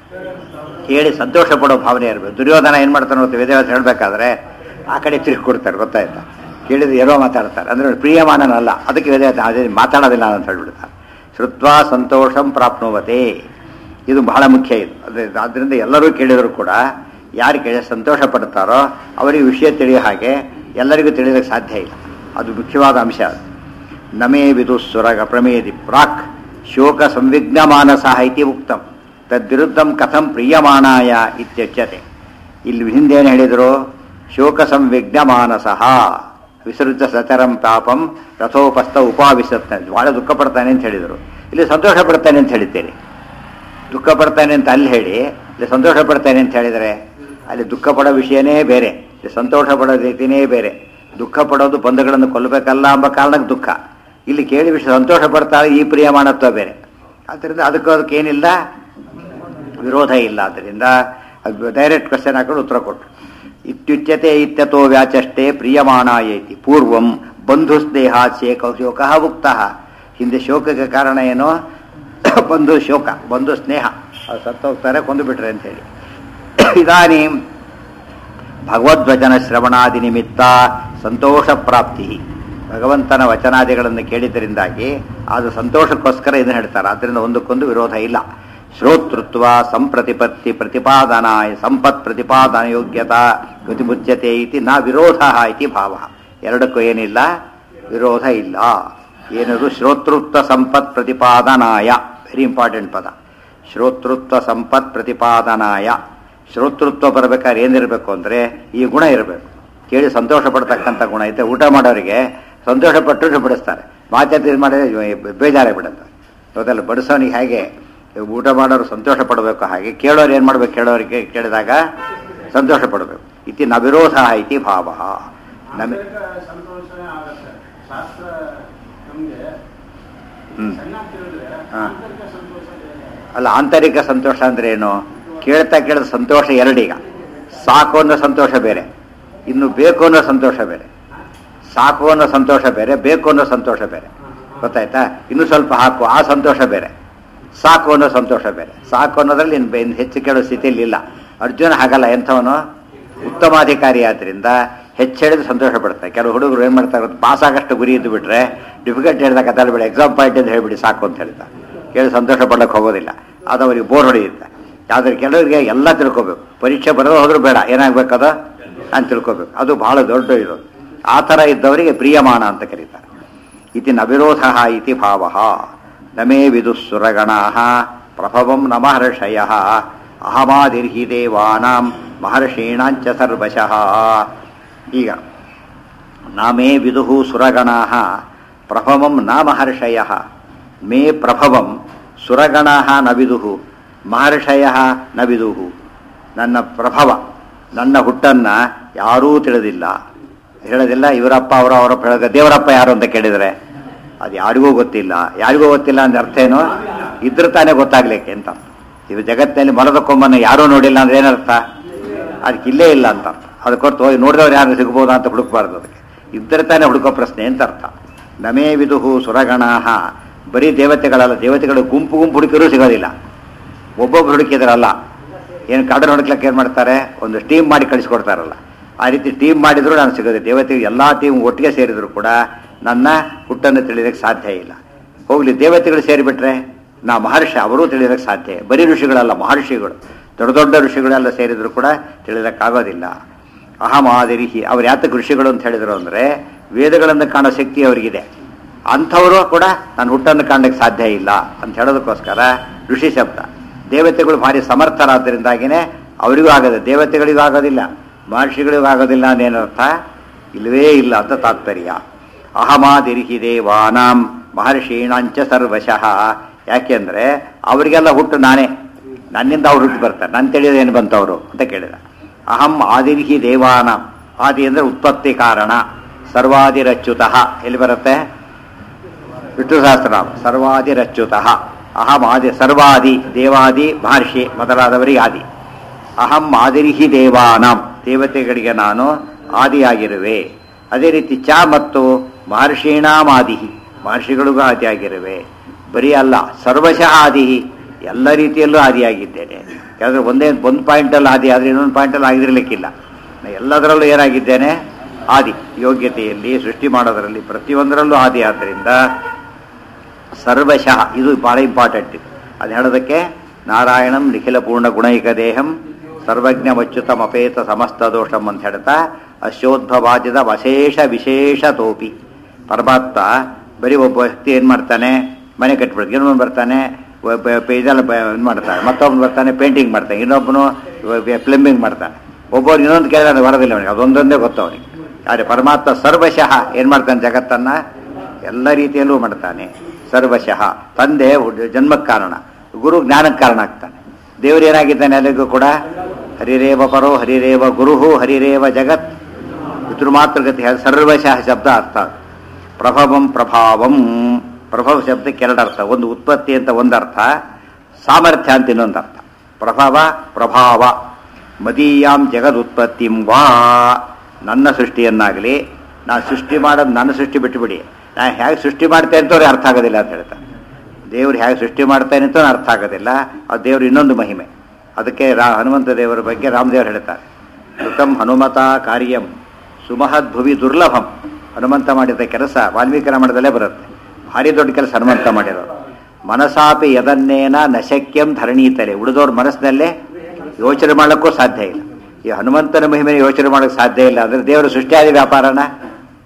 ಕೇಳಿ ಸಂತೋಷ ಪಡೋ ಭಾವನೆ ಇರಬೇಕು ದುರ್ಯೋಧನ ಏನು ಮಾಡ್ತಾನೆ ಗೊತ್ತಾ ವೇದವ್ಯಾಸ ಹೇಳಬೇಕಾದ್ರೆ ಆ ಕಡೆ ತಿರುಗಿ ಕೊಡ್ತಾರೆ ಗೊತ್ತಾಯ್ತಾ ಕೇಳಿದ್ರೆ ಏನೋ ಮಾತಾಡ್ತಾರೆ ಅಂದ್ರೆ ಪ್ರಿಯಮಾನನಲ್ಲ ಅದಕ್ಕೆ ವೇದವ್ಯಾಸ ಅದೇ ಮಾತಾಡೋದಿಲ್ಲ ಅಂತ ಹೇಳ್ಬಿಡ್ತಾರೆ ಶ್ರುತ್ವ ಸಂತೋಷಂ ಪ್ರಾಪ್ನುವತೆ ಇದು ಬಹಳ ಮುಖ್ಯ ಇದು ಅದೇ ಆದ್ದರಿಂದ ಎಲ್ಲರೂ ಕೇಳಿದರೂ ಕೂಡ ಯಾರು ಕೇಳಿ ಸಂತೋಷ ಪಡ್ತಾರೋ ಅವರಿಗೆ ವಿಷಯ ತಿಳಿಯೋ ಹಾಗೆ ಎಲ್ಲರಿಗೂ ತಿಳಿಯೋದಕ್ಕೆ ಸಾಧ್ಯ ಇಲ್ಲ ಅದು ಮುಖ್ಯವಾದ ಅಂಶ ಅದು ನಮೇ ವಿದುಸ್ಸುರಗ ಪ್ರಮೇದಿ ಪ್ರಾಕ್ ಶೋಕ ಸಂವಿಘ್ನ ಮಾನಸ ಇತಿ ಉಕ್ತಂ ತದ್ವಿರುದ್ಧಂ ಕಥಂ ಪ್ರಿಯಮಾಣಾಯ ಇತ್ಯುಚ್ಯತೆ ಇಲ್ಲಿ ಹಿಂದೇನು ಹೇಳಿದರು ಶೋಕ ಸಂವಿಘ್ನ ಮಾನಸಃ ವಿಸೃತ ಸಚರಂ ಪಾಪಂ ರಥೋಪಸ್ಥ ಉಪಾವಿಸತ್ ಬಹಳ ದುಃಖ ಪಡ್ತಾನೆ ಅಂತ ಹೇಳಿದರು ಇಲ್ಲಿ ಸಂತೋಷ ಪಡ್ತಾನೆ ಅಂತ ಹೇಳಿದ್ದೇನೆ ದುಃಖ ಪಡ್ತಾನೆ ಅಂತ ಅಲ್ಲಿ ಹೇಳಿ ಇಲ್ಲಿ ಸಂತೋಷ ಪಡ್ತಾನೆ ಅಂತ ಹೇಳಿದರೆ ಅಲ್ಲಿ ದುಃಖ ಪಡೋ ವಿಷಯನೇ ಬೇರೆ ಇಲ್ಲಿ ಸಂತೋಷ ಪಡೋ ರೀತಿನೇ ಬೇರೆ ದುಃಖ ಪಡೋದು ಬಂಧುಗಳನ್ನು ಕೊಲ್ಲಬೇಕಲ್ಲ ಎಂಬ ಕಾರಣಕ್ಕೆ ದುಃಖ ಇಲ್ಲಿ ಕೇಳಿ ವಿಷಯ ಸಂತೋಷ ಪಡ್ತಾಳೆ ಈ ಪ್ರಿಯಮಾಣತ್ವ ಬೇರೆ ಆದ್ದರಿಂದ ಅದಕ್ಕೂ ಅದಕ್ಕೆ ಏನಿಲ್ಲ ವಿರೋಧ ಇಲ್ಲ ಆದ್ದರಿಂದ ಅದು ಡೈರೆಕ್ಟ್ ಕ್ವಶನ್ ಹಾಕೊಂಡು ಉತ್ತರ ಕೊಟ್ಟರು ಇತ್ಯುಚ್ಯತೆ ಇತ್ಯತೋ ವ್ಯಾಚಷ್ಟೇ ಪ್ರಿಯಮಾಣಾಯ ಇತಿ ಪೂರ್ವಂ ಬಂಧು ಸ್ನೇಹ ಶೇಕ ಶೋಕ ಉಕ್ತ ಹಿಂದೆ ಶೋಕಕ್ಕೆ ಕಾರಣ ಏನು ಬಂಧು ಶೋಕ ಬಂಧು ಸ್ನೇಹ ಅದು ಸತ್ತೋಗ್ತಾರೆ ಕೊಂದು ಬಿಟ್ರೆ ಅಂತೇಳಿ ಇದಾನಿ ಭಗವದ್ವಚನ ಶ್ರವಣಾದಿ ನಿಮಿತ್ತ ಸಂತೋಷ ಪ್ರಾಪ್ತಿ ಭಗವಂತನ ವಚನಾದಿಗಳನ್ನು ಕೇಳಿದ್ದರಿಂದಾಗಿ ಅದು ಸಂತೋಷಕ್ಕೋಸ್ಕರ ಇದನ್ನು ಹೇಳ್ತಾರೆ ಆದ್ದರಿಂದ ಒಂದಕ್ಕೊಂದು ವಿರೋಧ ಇಲ್ಲ ಶ್ರೋತೃತ್ವ ಸಂಪ್ರತಿಪತ್ತಿ ಪ್ರತಿಪಾದನ ಸಂಪತ್ ಪ್ರತಿಪಾದನ ಯೋಗ್ಯತಾ ಗತಿಮುಚ್ಯತೆ ಇತಿ ನ ವಿರೋಧ ಇತಿ ಭಾವ ಎರಡಕ್ಕೂ ಏನಿಲ್ಲ ವಿರೋಧ ಇಲ್ಲ ಏನದು ಶ್ರೋತೃತ್ವ ಸಂಪತ್ ಪ್ರತಿಪಾದನಾಯ ವೆರಿ ಇಂಪಾರ್ಟೆಂಟ್ ಪದ ಶ್ರೋತೃತ್ವ ಸಂಪತ್ ಪ್ರತಿಪಾದನಾಯ ಶ್ರೋತೃತ್ವ ಬರಬೇಕಾದ್ರೆ ಏನಿರಬೇಕು ಅಂದರೆ ಈ ಗುಣ ಇರಬೇಕು ಕೇಳಿ ಸಂತೋಷ ಪಡ್ತಕ್ಕಂಥ ಗುಣ ಐತೆ ಊಟ ಮಾಡೋರಿಗೆ ಸಂತೋಷ ಪಟ್ಟು ಬಡಿಸ್ತಾರೆ ಮಾತಾಡ್ತಿ ಇದು ಮಾಡಿದ್ರೆ ಬೇಜಾರೇ ಬಿಡುತ್ತೆ ಹೌದಲ್ಲ ಬಡಿಸೋನಿಗೆ ಹೇಗೆ ಊಟ ಮಾಡೋರು ಸಂತೋಷ ಪಡಬೇಕು ಹಾಗೆ ಕೇಳೋರು ಏನು ಮಾಡ್ಬೇಕು ಕೇಳೋರಿಗೆ ಕೇಳಿದಾಗ ಸಂತೋಷ ಪಡಬೇಕು ಇತಿ ನವಿರೋಧ ಇತಿ ಭಾವ ನಮಿ ಆಂತರಿಕ ಸಂತೋಷನೇ ಆಗತ್ತೆ ಶಾಸ್ತ್ರ ನಮ್ಗೆ ಹ್ಮ್. ಚೆನ್ನಾಗಿ ತಿಳಿದ್ರೆ ಹಾ. ಆಂತರಿಕ ಸಂತೋಷ ಬೇರೆ. ಅಲ್ಲ ಆಂತರಿಕ ಸಂತೋಷ ಅಂದ್ರೆ ಏನು ಕೇಳ್ತಾ ಕೇಳಿದ ಸಂತೋಷ ಎರಡೀಗ ಸಾಕು ಅನ್ನೋ ಸಂತೋಷ ಬೇರೆ ಇನ್ನು ಬೇಕು ಅನ್ನೋ ಸಂತೋಷ ಬೇರೆ ಸಾಕು ಅನ್ನೋ ಸಂತೋಷ ಬೇರೆ ಬೇಕು ಅನ್ನೋ ಸಂತೋಷ ಬೇರೆ ಗೊತ್ತಾಯ್ತಾ ಇನ್ನು ಸ್ವಲ್ಪ ಹಾಕು ಆ ಸಂತೋಷ ಬೇರೆ ಸಾಕು ಅನ್ನೋ ಸಂತೋಷ ಬೇರೆ ಸಾಕು ಅನ್ನೋದ್ರಲ್ಲಿ ಇನ್ನು ಬೆ- ಇನ್ನು ಹೆಚ್ಚು ಕೇಳೋ ಸ್ಥಿತಿಯಲ್ಲಿ ಇಲ್ಲ ಅರ್ಜುನ ಹಾಗಲ್ಲ ಎಂಥವನು ಉತ್ತಮಾಧಿಕಾರಿ ಆದ್ರಿಂದ ಹೆಚ್ಚು ಹೇಳಿದ್ರೆ ಸಂತೋಷ ಪಡ್ತಾರೆ ಕೆಲವು ಹುಡುಗರು ಏನು ಮಾಡ್ತಾರೆ ಗೊತ್ತಾ? ಪಾಸ್ ಆಗಷ್ಟು ಗುರಿ ಇದ್ದು ಬಿಟ್ರೆ ಡಿಫಿಕಲ್ಟ್ ಹೇಳಿದಾಗ ಅದಲ್ಬೇಡ ಎಕ್ಸಾಮ್ ಪಾಯಿಂಟ್ ಅಂತ ಹೇಳ್ಬಿಡಿ ಸಾಕು ಅಂತ ಹೇಳ್ತಾರೆ ಕೇಳಿ ಸಂತೋಷ ಪಡಕ್ಕೆ ಹೋಗೋದಿಲ್ಲ ಅದು ಅವರಿಗೆ ಬೋರ್ ಹೊಡೆಯುತ್ತೆ ಆದರೆ ಕೆಲವರಿಗೆ ಎಲ್ಲ ತಿಳ್ಕೊಬೇಕು ಪರೀಕ್ಷೆ ಬರೋದು ಹೋದ್ರೂ ಬೇಡ ಏನಾಗಬೇಕದ ಅಂತ ತಿಳ್ಕೊಬೇಕು ಅದು ಬಹಳ ದೊಡ್ಡ ಇದು ಆ ಥರ ಇದ್ದವರಿಗೆ ಪ್ರಿಯಮಾಣ ಅಂತ ಕರೀತಾರೆ ಇತಿ ನವಿರೋಧ ಇತಿ ಭಾವ ನಮೇ ವಿದುಸ್ಸುರಗಣಾ ಪ್ರಭವಂ ನ ಮಹರ್ಷಯ ಅಹಮಾದಿರ್ಹಿ ದೇವಾನಾಂ ಮಹರ್ಷೀಣಾಂಚ ಸರ್ವಶಃ ಈಗ ನಾಮೇ ವಿದುಹು ಸುರಗಣಾ ಪ್ರಭವಂ ನ ಮಹರ್ಷಯ ಮೇ ಪ್ರಭವಂ ಸುರಗಣಾ ನ ವಿದುಹು ಮಹರ್ಷಯ ನ ವಿದುಹು ನನ್ನ ಪ್ರಭವ ನನ್ನ ಹುಟ್ಟನ್ನ ಯಾರೂ ತಿಳಿದಿಲ್ಲ ಹೇಳೋದಿಲ್ಲ ಇವರಪ್ಪ ಅವರ ಅವರಪ್ಪ ಹೇಳೋದು ದೇವರಪ್ಪ ಯಾರು ಅಂತ ಕೇಳಿದರೆ ಅದು ಯಾರಿಗೂ ಗೊತ್ತಿಲ್ಲ ಯಾರಿಗೂ ಗೊತ್ತಿಲ್ಲ ಅಂದ್ರೆ ಅರ್ಥ ಏನು ಇದ್ರ ತಾನೇ ಗೊತ್ತಾಗ್ಲಿಕ್ಕೆ ಅಂತ ಇವು ಜಗತ್ತಿನಲ್ಲಿ ಮರದ ಕೊಂಬನ್ನು ಯಾರೂ ನೋಡಿಲ್ಲ ಅಂದ್ರೆ ಏನರ್ಥ ಅದಕ್ಕೆ ಇಲ್ಲೇ ಇಲ್ಲ ಅಂತ ಅರ್ಥ ಅದಕ್ಕೊರ್ತು ಹೋಗಿ ನೋಡಿದವ್ರು ಯಾರು ಸಿಗ್ಬೋದಾ ಅಂತ ಹುಡುಕಬಾರ್ದು ಅದಕ್ಕೆ ಇದ್ದರೆ ತಾನೇ ಹುಡುಕೋ ಪ್ರಶ್ನೆ ಅಂತ ಅರ್ಥ ನಮೇ ವಿದುಹು ಸುರಗಣಾಹ ಬರೀ ದೇವತೆಗಳಲ್ಲ ದೇವತೆಗಳು ಗುಂಪು ಗುಂಪು ಹುಡುಕಿರೂ ಸಿಗೋದಿಲ್ಲ ಒಬ್ಬೊಬ್ರು ಹುಡುಕಿದ್ರಲ್ಲ ಏನು ಕಾಡನ್ನು ಹುಡುಕ್ಲಿಕ್ಕೆ ಏನು ಮಾಡ್ತಾರೆ ಒಂದು ಟೀಮ್ ಮಾಡಿ ಕಳಿಸ್ಕೊಡ್ತಾರಲ್ಲ ಆ ರೀತಿ ಟೀಮ್ ಮಾಡಿದ್ರು ನಾನು ಸಿಗೋದು ದೇವತೆಗೆ ಎಲ್ಲ ಟೀಮ್ ಒಟ್ಟಿಗೆ ಸೇರಿದ್ರು ಕೂಡ ನನ್ನ ಹುಟ್ಟನ್ನು ತಿಳಿಯೋದಕ್ಕೆ ಸಾಧ್ಯ ಇಲ್ಲ ಹೋಗ್ಲಿ ದೇವತೆಗಳು ಸೇರಿಬಿಟ್ರೆ ನಾ ಮಹರ್ಷಿ ಅವರೂ ತಿಳಿಯೋದಕ್ಕೆ ಸಾಧ್ಯ ಬರೀ ಋಷಿಗಳಲ್ಲ ಮಹರ್ಷಿಗಳು ದೊಡ್ಡ ದೊಡ್ಡ ಋಷಿಗಳೆಲ್ಲ ಸೇರಿದ್ರು ಕೂಡ ತಿಳಿಯೋದಕ್ಕಾಗೋದಿಲ್ಲ ಅಹಮಾದಿರಿಹಿ ಅವ್ರು ಯಾತಕ್ಕೆ ಋಷಿಗಳು ಅಂತ ಹೇಳಿದ್ರು ಅಂದರೆ ವೇದಗಳನ್ನು ಕಾಣೋ ಶಕ್ತಿ ಅವರಿಗಿದೆ ಅಂಥವರು ಕೂಡ ನಾನು ಹುಟ್ಟನ್ನು ಕಾಣಲಿಕ್ಕೆ ಸಾಧ್ಯ ಇಲ್ಲ ಅಂತ ಹೇಳೋದಕ್ಕೋಸ್ಕರ ಋಷಿ ಶಬ್ದ ದೇವತೆಗಳು ಭಾರಿ ಸಮರ್ಥರಾದ್ದರಿಂದಾಗಿನೇ ಅವರಿಗೂ ಆಗೋದು ದೇವತೆಗಳಿಗೂ ಆಗೋದಿಲ್ಲ ಮಹರ್ಷಿಗಳಿಗೂ ಆಗೋದಿಲ್ಲ ಅಂದೇನರ್ಥ ಇಲ್ಲವೇ ಇಲ್ಲ ಅಂತ ತಾತ್ಪರ್ಯ ಅಹಮಾದಿರ್ಹಿ ದೇವಾನಾಂ ಮಹರ್ಷೀಣಾಂಚ ಸರ್ವಶಃ ಯಾಕೆಂದ್ರೆ ಅವರಿಗೆಲ್ಲ ಹುಟ್ಟು ನಾನೇ ನನ್ನಿಂದ ಅವ್ರು ಹುಟ್ಟು ಬರ್ತಾರೆ ನನ್ನ ತಿಳಿಯೋದೇನು ಬಂತವರು ಅಂತ ಕೇಳಿದ ಅಹಂ ಆದಿರ್ಹಿ ದೇವಾನಾಂ ಆದಿ ಅಂದ್ರೆ ಉತ್ಪತ್ತಿ ಕಾರಣ ಸರ್ವಾದಿರಚ್ಯುತಃ ಎಲ್ಲಿ ಬರುತ್ತೆ ವಿಷ್ಣು ಸಹಸ್ರನಾಮ ಸರ್ವಾದಿರಚ್ಯುತಃ ಅಹಂ ಆದಿ ಸರ್ವಾದಿ ದೇವಾದಿ ಮಹರ್ಷಿ ಮೊದಲಾದವರಿಗೆ ಆದಿ ಅಹಂ ಆದಿರ್ಹಿ ದೇವಾನಾಂ ದೇವತೆಗಳಿಗೆ ನಾನು ಆದಿಯಾಗಿರುವೆ ಅದೇ ರೀತಿ ಚ ಮತ್ತು ಮಹರ್ಷೀಣಾಂ ಆದಿಹಿ ಮಹರ್ಷಿಗಳಿಗೂ ಆದಿಯಾಗಿರುವೆ ಬರೀ ಅಲ್ಲ ಸರ್ವಶಃ ಆದಿಹಿ ಎಲ್ಲ ರೀತಿಯಲ್ಲೂ ಆದಿಯಾಗಿದ್ದೇನೆ ಯಾಕಂದ್ರೆ ಒಂದೇ ಒಂದು ಪಾಯಿಂಟಲ್ಲಿ ಆದಿ ಆದರೆ ಇನ್ನೊಂದು ಪಾಯಿಂಟಲ್ಲಿ ಆಗಿರಲಿಕ್ಕಿಲ್ಲ ನಾನು ಎಲ್ಲದರಲ್ಲೂ ಏನಾಗಿದ್ದೇನೆ ಆದಿ ಯೋಗ್ಯತೆಯಲ್ಲಿ ಸೃಷ್ಟಿ ಮಾಡೋದರಲ್ಲಿ ಪ್ರತಿಯೊಂದರಲ್ಲೂ ಆದಿ ಆದ್ದರಿಂದ ಸರ್ವಶಃ ಇದು ಬಹಳ ಇಂಪಾರ್ಟೆಂಟ್ ಇದು ಅದು ಹೇಳೋದಕ್ಕೆ ನಾರಾಯಣಂ ನಿಖಿಲ ಪೂರ್ಣ ಗುಣೈಕ ದೇಹಂ ಸರ್ವಜ್ಞ ಅಚ್ಯುತಂ ಅಪೇತ ಸಮಸ್ತ ದೋಷಂ ಅಂತ ಹೇಳ್ತಾ ಅಶೋದ್ಭವಾದ್ಯದ ವಶೇಷ ವಿಶೇಷ ತೋಪಿ ಪರಮಾತ್ಮ ಬರೀ ಒಬ್ಬ ವ್ಯಕ್ತಿ ಏನು ಮಾಡ್ತಾನೆ ಮನೆ ಕಟ್ಬಿಡ್ತಾನೆ ಇನ್ನೊಬ್ಬನು ಬರ್ತಾನೆ ವ- ಬ- ಬ- ಇದೆಲ್ಲ ಇದು ಮಾಡ್ತಾನೆ ಮತ್ತೊಬ್ಬನು ಬರ್ತಾನೆ ಪೇಂಟಿಂಗ್ ಮಾಡ್ತಾನೆ ಇನ್ನೊಬ್ಬನು ಪ್ಲಂಬಿಂಗ್ ಮಾಡ್ತಾನೆ ಒಬ್ಬರು ಇನ್ನೊಂದು ಕೇಳಿದ್ರೆ ಬರೋದಿಲ್ಲ ಅವನಿಗೆ ಅದೊಂದೊಂದೇ ಗೊತ್ತು ಅವನಿಗೆ ಆದರೆ ಪರಮಾತ್ಮ ಸರ್ವಶಃ ಏನು ಮಾಡ್ತಾನೆ ಜಗತ್ತನ್ನ ಎಲ್ಲ ರೀತಿಯಲ್ಲೂ ಮಾಡ್ತಾನೆ ಸರ್ವಶಃ ತಂದೆ ಹುಡ್- ಜನ್ಮಕ್ಕೆ ಕಾರಣ ಗುರು ಜ್ಞಾನಕ್ಕೆ ಕಾರಣ ಆಗ್ತಾನೆ ದೇವರು ಏನಾಗಿದ್ದಾನೆ ಎಲ್ಲರಿಗೂ ಕೂಡ ಹರಿರೇವ ಪರೋ ಹರಿರೇವ ಗುರುಹು ಹರಿರೇವ ಜಗತ್ ಪಿತೃ ಮಾತೃಗತಿ ಸರ್ವಶಃ ಶಬ್ದ ಅರ್ಥ ಪ್ರಭವಂ ಪ್ರಭಾವಂ ಪ್ರಭವ ಶಬ್ದಕ್ಕೆ ಎರಡು ಅರ್ಥ ಒಂದು ಉತ್ಪತ್ತಿ ಅಂತ ಒಂದರ್ಥ ಸಾಮರ್ಥ್ಯ ಅಂತ ಇನ್ನೊಂದು ಅರ್ಥ ಪ್ರಭವ ಪ್ರಭಾವ ಮದೀಯಾಂ ಜಗದುತ್ಪತ್ತಿಂ ವಾ ನನ್ನ ಸೃಷ್ಟಿಯನ್ನಾಗಲಿ ನಾನು ಸೃಷ್ಟಿ ಮಾಡೋದು ನನ್ನ ಸೃಷ್ಟಿ ಬಿಟ್ಟುಬಿಡಿ ನಾನು ಹೇಗೆ ಸೃಷ್ಟಿ ಮಾಡ್ತೇನೆ ಅಂತ ಅವ್ರಿಗೆ ಅರ್ಥ ಆಗೋದಿಲ್ಲ ಅಂತ ಹೇಳ್ತಾರೆ ದೇವ್ರು ಹೇಗೆ ಸೃಷ್ಟಿ ಮಾಡ್ತಾನೆ ಅಂತ ಅರ್ಥ ಆಗೋದಿಲ್ಲ ಅದು ದೇವ್ರ ಇನ್ನೊಂದು ಮಹಿಮೆ ಅದಕ್ಕೆ ರಾ ಹನುಮಂತ ದೇವರ ಬಗ್ಗೆ ರಾಮದೇವರು ಹೇಳ್ತಾರೆ ಕೃತಂ ಹನುಮತ ಕಾರ್ಯಂ ಸುಮಹದ್ ಭುವಿ ದುರ್ಲಭಂ ಹನುಮಂತ ಮಾಡಿದ ಕೆಲಸ ವಾಲ್ಮೀಕಿ ರಾಮಾಯಣದಲ್ಲೇ ಬರುತ್ತೆ ಭಾರಿ ದೊಡ್ಡ ಕೆಲಸ ಹನುಮಂತ ಮಾಡಿರೋದು ಮನಸಾಪಿ ಯದನ್ನೇನ ನಶಕ್ಯಂ ಧರಣೀತಲೆ ಉಳಿದವ್ರ ಮನಸ್ಸಿನಲ್ಲೇ ಯೋಚನೆ ಮಾಡೋಕ್ಕೂ ಸಾಧ್ಯ ಇಲ್ಲ ಈ ಹನುಮಂತನ ಮಹಿಮೆ ಯೋಚನೆ ಮಾಡೋಕ್ಕೆ ಸಾಧ್ಯ ಇಲ್ಲ ಅಂದರೆ ದೇವರು ಸೃಷ್ಟಿಯಾದಿ ವ್ಯಾಪಾರನ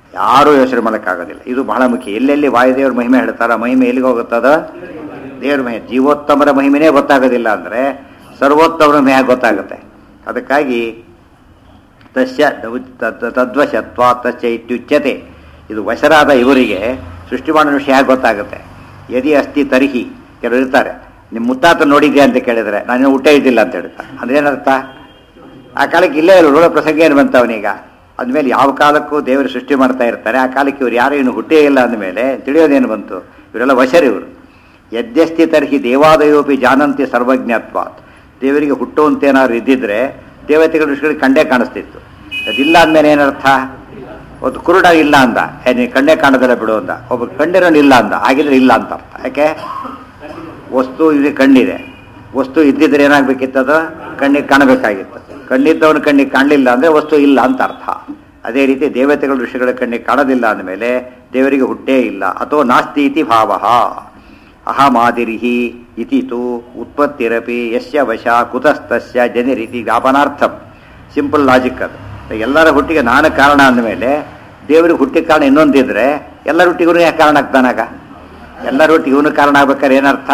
ಯಾರೂ ಯೋಚನೆ ಮಾಡೋಕ್ಕಾಗೋದಿಲ್ಲ ಇದು ಬಹಳ ಮುಖ್ಯ ಎಲ್ಲೆಲ್ಲಿ ವಾಯುದೇವ್ರ ಮಹಿಮೆ ಹೇಳ್ತಾರ ಮಹಿಮೆ ಎಲ್ಲಿಗೆ ಹೋಗುತ್ತದ ದೇವ್ರ ಮಹಿಮೆ ಜೀವೋತ್ತಮರ ಮಹಿಮೆನೇ ಗೊತ್ತಾಗೋದಿಲ್ಲ ಅಂದರೆ ಸರ್ವೋತ್ತಮರ ಮಹಿಮೆ ಗೊತ್ತಾಗುತ್ತೆ ಅದಕ್ಕಾಗಿ ತಸ್ಯ ದೌ- ತದ್- ತದ್ವಶತ್ವ ತಸ್ಯ ಇತ್ಯುಚ್ಯತೆ ಇದು ವಶರಾದ ಇವರಿಗೆ ಸೃಷ್ಟಿ ಮಾಡೋ ವಿಷಯ ಹೇಗೆ ಗೊತ್ತಾಗುತ್ತೆ ಯದಿ ಅಸ್ತಿ ತರ್ಹಿ ಕೆಲವರು ಇರ್ತಾರೆ ನಿಮ್ಮ ಮುತ್ತಾತ ನೋಡಿದ್ಯಾ ಅಂತ ಕೇಳಿದ್ರೆ ನಾನು ಹುಟ್ಟೇ ಇದ್ದಿಲ್ಲ ಅಂತ ಹೇಳ್ತಾರೆ ಅಂದ್ರೆ ಏನರ್ಥ ಆ ಕಾಲಕ್ಕೆ ಇಲ್ಲೇ ಇಲ್ಲ ಋಣ ಪ್ರಸಂಗ ಏನು ಬಂತ ಅವನೀಗ ಅಂದಮೇಲೆ ಯಾವ ಕಾಲಕ್ಕೂ ದೇವರು ಸೃಷ್ಟಿ ಮಾಡ್ತಾ ಇರ್ತಾರೆ ಆ ಕಾಲಕ್ಕೆ ಇವ್ರು ಯಾರು ಇನ್ನು ಹುಟ್ಟೇ ಇಲ್ಲ ಅಂದಮೇಲೆ ತಿಳಿಯೋದೇನು ಬಂತು ಇವರೆಲ್ಲ ವಶರು ಇವರು ಯದ್ಯಸ್ತಿ ತರ್ಹಿ ದೇವಾದಯೋಪಿ ಜಾನಂತಿ ಸರ್ವಜ್ಞತ್ವಾತ್ ದೇವರಿಗೆ ಹುಟ್ಟುವಂತೇನಾದ್ರು ಇದ್ದಿದ್ರೆ ದೇವತೆಗಳ ಋಷಿಗಳಿಗೆ ಕಂಡೇ ಕಾಣಿಸ್ತಿತ್ತು ಅದಿಲ್ಲ ಅಂದ್ಮೇಲೆ ಏನರ್ಥ ಒಂದು ಕುರುಡ ಇಲ್ಲ ಅಂದ ಏ ನೀನು ಕಣ್ಣೇ ಕಾಣೋದಿಲ್ಲ ಬಿಡು ಅಂದ ಒಬ್ಬ ಕಂಡಿರೋನು ಇಲ್ಲ ಅಂದ ಹಾಗಿದ್ರೆ ಇಲ್ಲ ಅಂತ ಅರ್ಥ ಯಾಕೆ ವಸ್ತು ಇದೆ ಕಣ್ಣಿದೆ ವಸ್ತು ಇದ್ದಿದ್ರೆ ಏನಾಗಬೇಕಿತ್ತದು ಕಣ್ಣಿಗೆ ಕಾಣಬೇಕಾಗಿತ್ತು ಕಣ್ಣಿದ್ದವನು ಕಣ್ಣಿಗೆ ಕಾಣಲಿಲ್ಲ ಅಂದರೆ ವಸ್ತು ಇಲ್ಲ ಅಂತ ಅರ್ಥ ಅದೇ ರೀತಿ ದೇವತೆಗಳ ಋಷಿಗಳ ಕಣ್ಣಿಗೆ ಕಾಣೋದಿಲ್ಲ ಅಂದಮೇಲೆ ದೇವರಿಗೆ ಹುಟ್ಟೇ ಇಲ್ಲ ಅಥವಾ ನಾಸ್ತಿ ಇತಿ ಭಾವ ಅಹಮಾದಿರಿಹಿ ಇತಿ ತು ಉತ್ಪತ್ತಿರಪಿ ಯಸ್ಯ ವಶ ಕುತಸ್ತಸ್ಯ ಜನರಿತಿ ಜ್ಞಾಪನಾರ್ಥಂ ಸಿಂಪಲ್ ಲಾಜಿಕ್ ಅದು ಎಲ್ಲರ ಹುಟ್ಟಿಗೆ ನಾನು ಕಾರಣ ಅಂದಮೇಲೆ ದೇವರಿಗೆ ಹುಟ್ಟಿಗೆ ಕಾರಣ ಇನ್ನೊಂದಿದ್ರೆ ಎಲ್ಲರ ಹುಟ್ಟಿಗೂ ಯಾಕೆ ಕಾರಣ ಆಗ್ತಾನಾಗ ಎಲ್ಲರ ಹುಟ್ಟಿಗೆ ಇವನು ಕಾರಣ ಆಗ್ಬೇಕಾದ್ರೆ ಏನರ್ಥ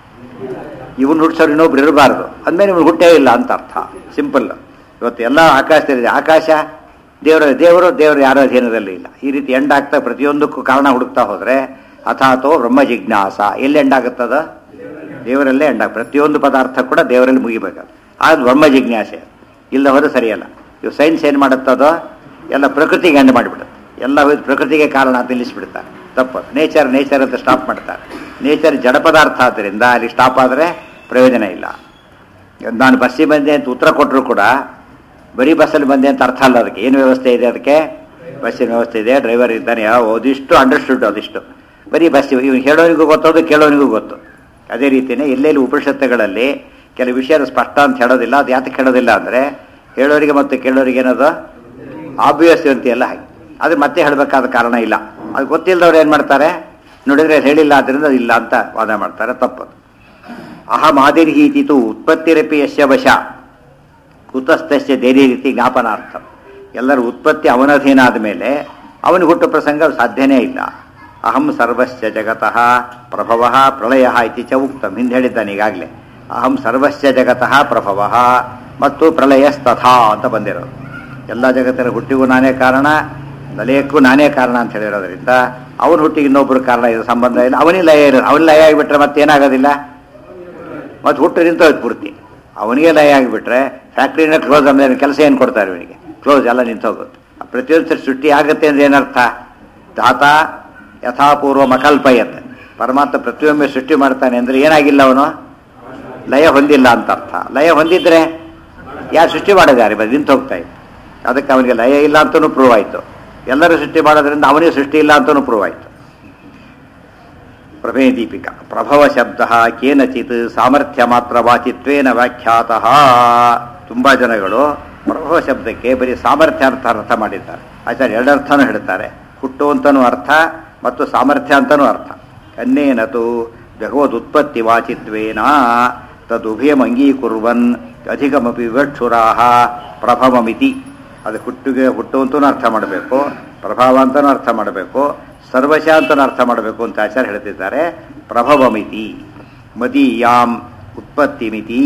ಇವನು ಹುಟ್ಟಿಸೋರು ಇನ್ನೊಬ್ರು ಇರಬಾರ್ದು ಅಂದಮೇಲೆ ಇವನು ಹುಟ್ಟೇ ಇಲ್ಲ ಅಂತ ಅರ್ಥ ಸಿಂಪಲ್ ಇವತ್ತು ಎಲ್ಲ ಆಕಾಶದಲ್ಲಿದೆ ಆಕಾಶ ದೇವರ ದೇವರು ದೇವರು ಯಾರ ಅಧೀನದಲ್ಲಿ ಇಲ್ಲ ಈ ರೀತಿ ಎಂಡ್ ಆಗ್ತಾ ಪ್ರತಿಯೊಂದಕ್ಕೂ ಕಾರಣ ಹುಡುಕ್ತಾ ಹೋದ್ರೆ ಅಥಾತೋ ಬ್ರಹ್ಮ ಜಿಜ್ಞಾಸ ಎಲ್ಲಿ ಎಂಡ್ ಆಗುತ್ತದ ದೇವರಲ್ಲೇ ಎಂಡ ಪ್ರತಿಯೊಂದು ಪದಾರ್ಥ ಕೂಡ ದೇವರಲ್ಲಿ ಮುಗಿಬೇಕು ಅದು ಬ್ರಹ್ಮ ಜಿಜ್ಞಾಸೆ ಇಲ್ಲ ಹೋದ್ರೆ ಸರಿಯಲ್ಲ ಇವು ಸೈನ್ಸ್ ಏನು ಮಾಡುತ್ತದೋ ಎಲ್ಲ ಪ್ರಕೃತಿಗೆ ಎಂಡ್ ಮಾಡಿಬಿಡುತ್ತೆ ಎಲ್ಲ ಹೋಗಿ ಪ್ರಕೃತಿಗೆ ಕಾರಣ ಅಂತ ನಿಲ್ಲಿಸ್ಬಿಡ್ತಾರೆ ತಪ್ಪು ನೇಚರ್ ನೇಚರ್ ಅಂತ ಸ್ಟಾಪ್ ಮಾಡ್ತಾರೆ ನೇಚರ್ ಜಡ ಪದಾರ್ಥ ಆದ್ದರಿಂದ ಅಲ್ಲಿ ಸ್ಟಾಪ್ ಆದರೆ ಪ್ರಯೋಜನ ಇಲ್ಲ ನಾನು ಬಸ್ಸಿಗೆ ಬಂದೆ ಅಂತ ಉತ್ತರ ಕೊಟ್ಟರು ಕೂಡ ಬರೀ ಬಸ್ಸಲ್ಲಿ ಬಂದೆ ಅಂತ ಅರ್ಥ ಅಲ್ಲ ಅದಕ್ಕೆ ಏನು ವ್ಯವಸ್ಥೆ ಇದೆ ಅದಕ್ಕೆ ಬಸ್ಸಿನ ವ್ಯವಸ್ಥೆ ಇದೆ ಡ್ರೈವರ್ ಇದ್ದಾನೆ ಯಾವ ಅದಿಷ್ಟು ಅಂಡರ್ಸ್ಟುಡ್ ಅದಿಷ್ಟು ಬರೀ ಬಸ್ ಇವ್ನು ಹೇಳೋನಿಗೂ ಗೊತ್ತದು ಕೇಳೋನಿಗೂ ಗೊತ್ತು ಅದೇ ರೀತಿಯೇ ಎಲ್ಲೆಲ್ಲಿ ಉಪನಿಷತ್ತುಗಳಲ್ಲಿ ಕೆಲವು ವಿಷಯ ಸ್ಪಷ್ಟ ಅಂತ ಹೇಳೋದಿಲ್ಲ ಅದು ಯಾತಕ್ಕೆ ಹೇಳೋದಿಲ್ಲ ಅಂದರೆ ಹೇಳೋರಿಗೆ ಮತ್ತು ಕೇಳೋರಿಗೆ ಏನದು ಆಬ್ವಿಯಸ್ ಅಂತೆಲ್ಲ ಹಾಗೆ ಅದು ಮತ್ತೆ ಹೇಳಬೇಕಾದ ಕಾರಣ ಇಲ್ಲ ಅದು ಗೊತ್ತಿಲ್ಲದವ್ರು ಏನು ಮಾಡ್ತಾರೆ ನೋಡಿದ್ರೆ ಹೇಳಿಲ್ಲ ಆದ್ದರಿಂದ ಅದು ಇಲ್ಲ ಅಂತ ವಾದ ಮಾಡ್ತಾರೆ ತಪ್ಪದು ಅಹಮಾದಿರ್ಹೀತಿತು ಉತ್ಪತ್ತಿರಪಿ ಯಶ್ಯ ವಶ ಕುತಸ್ತಸ್ಯ ದೇರಿ ರೀತಿ ಜ್ಞಾಪನಾರ್ಥ ಎಲ್ಲರ ಉತ್ಪತ್ತಿ ಅವನಧೀನ ಆದಮೇಲೆ ಅವನಿಗೆ ಹುಟ್ಟು ಪ್ರಸಂಗ ಸಾಧ್ಯನೇ ಇಲ್ಲ ಅಹಂ ಸರ್ವಸ್ಯ ಜಗತಃ ಪ್ರಭವ ಪ್ರಳಯ ಇತಿ ಚ ಉಕ್ತಂ ಹಿಂದೆ ಹೇಳಿದ್ದಾನೆ ಈಗಾಗಲೇ ಅಹಂ ಸರ್ವಸ್ಯ ಜಗತಃ ಪ್ರಭವ ಮತ್ತು ಪ್ರಳಯಸ್ತಥಾ ಅಂತ ಬಂದಿರೋದು ಎಲ್ಲ ಜಗತ್ತಿನ ಹುಟ್ಟಿಗೂ ನಾನೇ ಕಾರಣ ಲಯಕ್ಕೂ ನಾನೇ ಕಾರಣ ಅಂತ ಹೇಳಿರೋದ್ರಿಂದ ಅವನ ಹುಟ್ಟಿಗೆ ಇನ್ನೊಬ್ಬರು ಕಾರಣ ಇದು ಸಂಬಂಧ ಇಲ್ಲ ಅವನಿಗೆ ಲಯ ಇರೋದು ಅವನ ಲಯ ಆಗಿಬಿಟ್ರೆ ಮತ್ತೇನಾಗೋದಿಲ್ಲ ಮತ್ತು ಹುಟ್ಟು ನಿಂತೋಯ್ತು ಪೂರ್ತಿ ಅವನಿಗೆ ಲಯ ಆಗಿಬಿಟ್ರೆ ಫ್ಯಾಕ್ಟ್ರಿನ ಕ್ಲೋಸ್ ಅಂದ್ರೆ ಕೆಲಸ ಏನು ಕೊಡ್ತಾರೆ ಇವನಿಗೆ ಕ್ಲೋಸ್ ಎಲ್ಲ ನಿಂತೋಗುತ್ತೆ ಪ್ರತಿಯೊಂದು ಸರಿ ಸೃಷ್ಟಿ ಆಗುತ್ತೆ ಅಂದ್ರೆ ಏನರ್ಥ ದಾತ ಯಥಾಪೂರ್ವ ಮಕಲ್ಪಯತ್ ಪರಮಾತ್ಮ ಪ್ರತಿಯೊಮ್ಮೆ ಸೃಷ್ಟಿ ಮಾಡ್ತಾನೆ ಅಂದ್ರೆ ಏನಾಗಿಲ್ಲ ಅವನು ಲಯ ಹೊಂದಿಲ್ಲ ಅಂತ ಅರ್ಥ ಲಯ ಹೊಂದಿದ್ರೆ ಯಾರು ಸೃಷ್ಟಿ ಮಾಡಿದ್ದಾರೆ ಬರೀ ನಿಂತು ಹೋಗ್ತಾ ಇತ್ತು ಅದಕ್ಕೆ ಅವನಿಗೆ ಲಯ ಇಲ್ಲ ಅಂತಲೂ ಪ್ರೂವ್ ಆಯಿತು ಎಲ್ಲರೂ ಸೃಷ್ಟಿ ಮಾಡೋದ್ರಿಂದ ಅವನಿಗೆ ಸೃಷ್ಟಿ ಇಲ್ಲ ಅಂತಲೂ ಪ್ರೂವ್ ಆಯಿತು ಪ್ರಭೇ ದೀಪಿಕಾ ಪ್ರಭವ ಶಬ್ದ ಕೇನಚಿತ್ ಸಾಮರ್ಥ್ಯ ಮಾತ್ರ ವಾಚಿತ್ವೇನ ವ್ಯಾಖ್ಯಾತಃ ತುಂಬಾ ಜನಗಳು ಪ್ರಭವ ಶಬ್ದಕ್ಕೆ ಬರೀ ಸಾಮರ್ಥ್ಯ ಅರ್ಥ ಅರ್ಥ ಮಾಡಿದ್ದಾರೆ ಆಚಾರ್ಯ ಎರಡರ್ಥನೂ ಹೇಳ್ತಾರೆ ಹುಟ್ಟು ಅಂತನೂ ಅರ್ಥ ಮತ್ತು ಸಾಮರ್ಥ್ಯ ಅಂತನೂ ಅರ್ಥ ಕನ್ನೇನತು ಭಗವದುತ್ಪತ್ತಿ ವಾಚಿತ್ವೇನ ತದುಭಯಂ ಅಂಗೀಕುರ್ವನ್ ಅಧಿಕಮಪಿ ವಿವಕ್ಷುರಾಹ ಪ್ರಭವಮಿತಿ ಅದು ಹುಟ್ಟಿಗೆ ಹುಟ್ಟು ಅಂತನೂ ಅರ್ಥ ಮಾಡಬೇಕು ಪ್ರಭಾವ ಅಂತನೂ ಅರ್ಥ ಮಾಡಬೇಕು ಸರ್ವಶಾಂತನ ಅರ್ಥ ಮಾಡಬೇಕು ಅಂತ ಆಚಾರ್ಯ ಹೇಳ್ತಿದ್ದಾರೆ ಪ್ರಭವಮಿತಿ ಮದೀಯಾಂ ಉತ್ಪತ್ತಿಮಿತಿ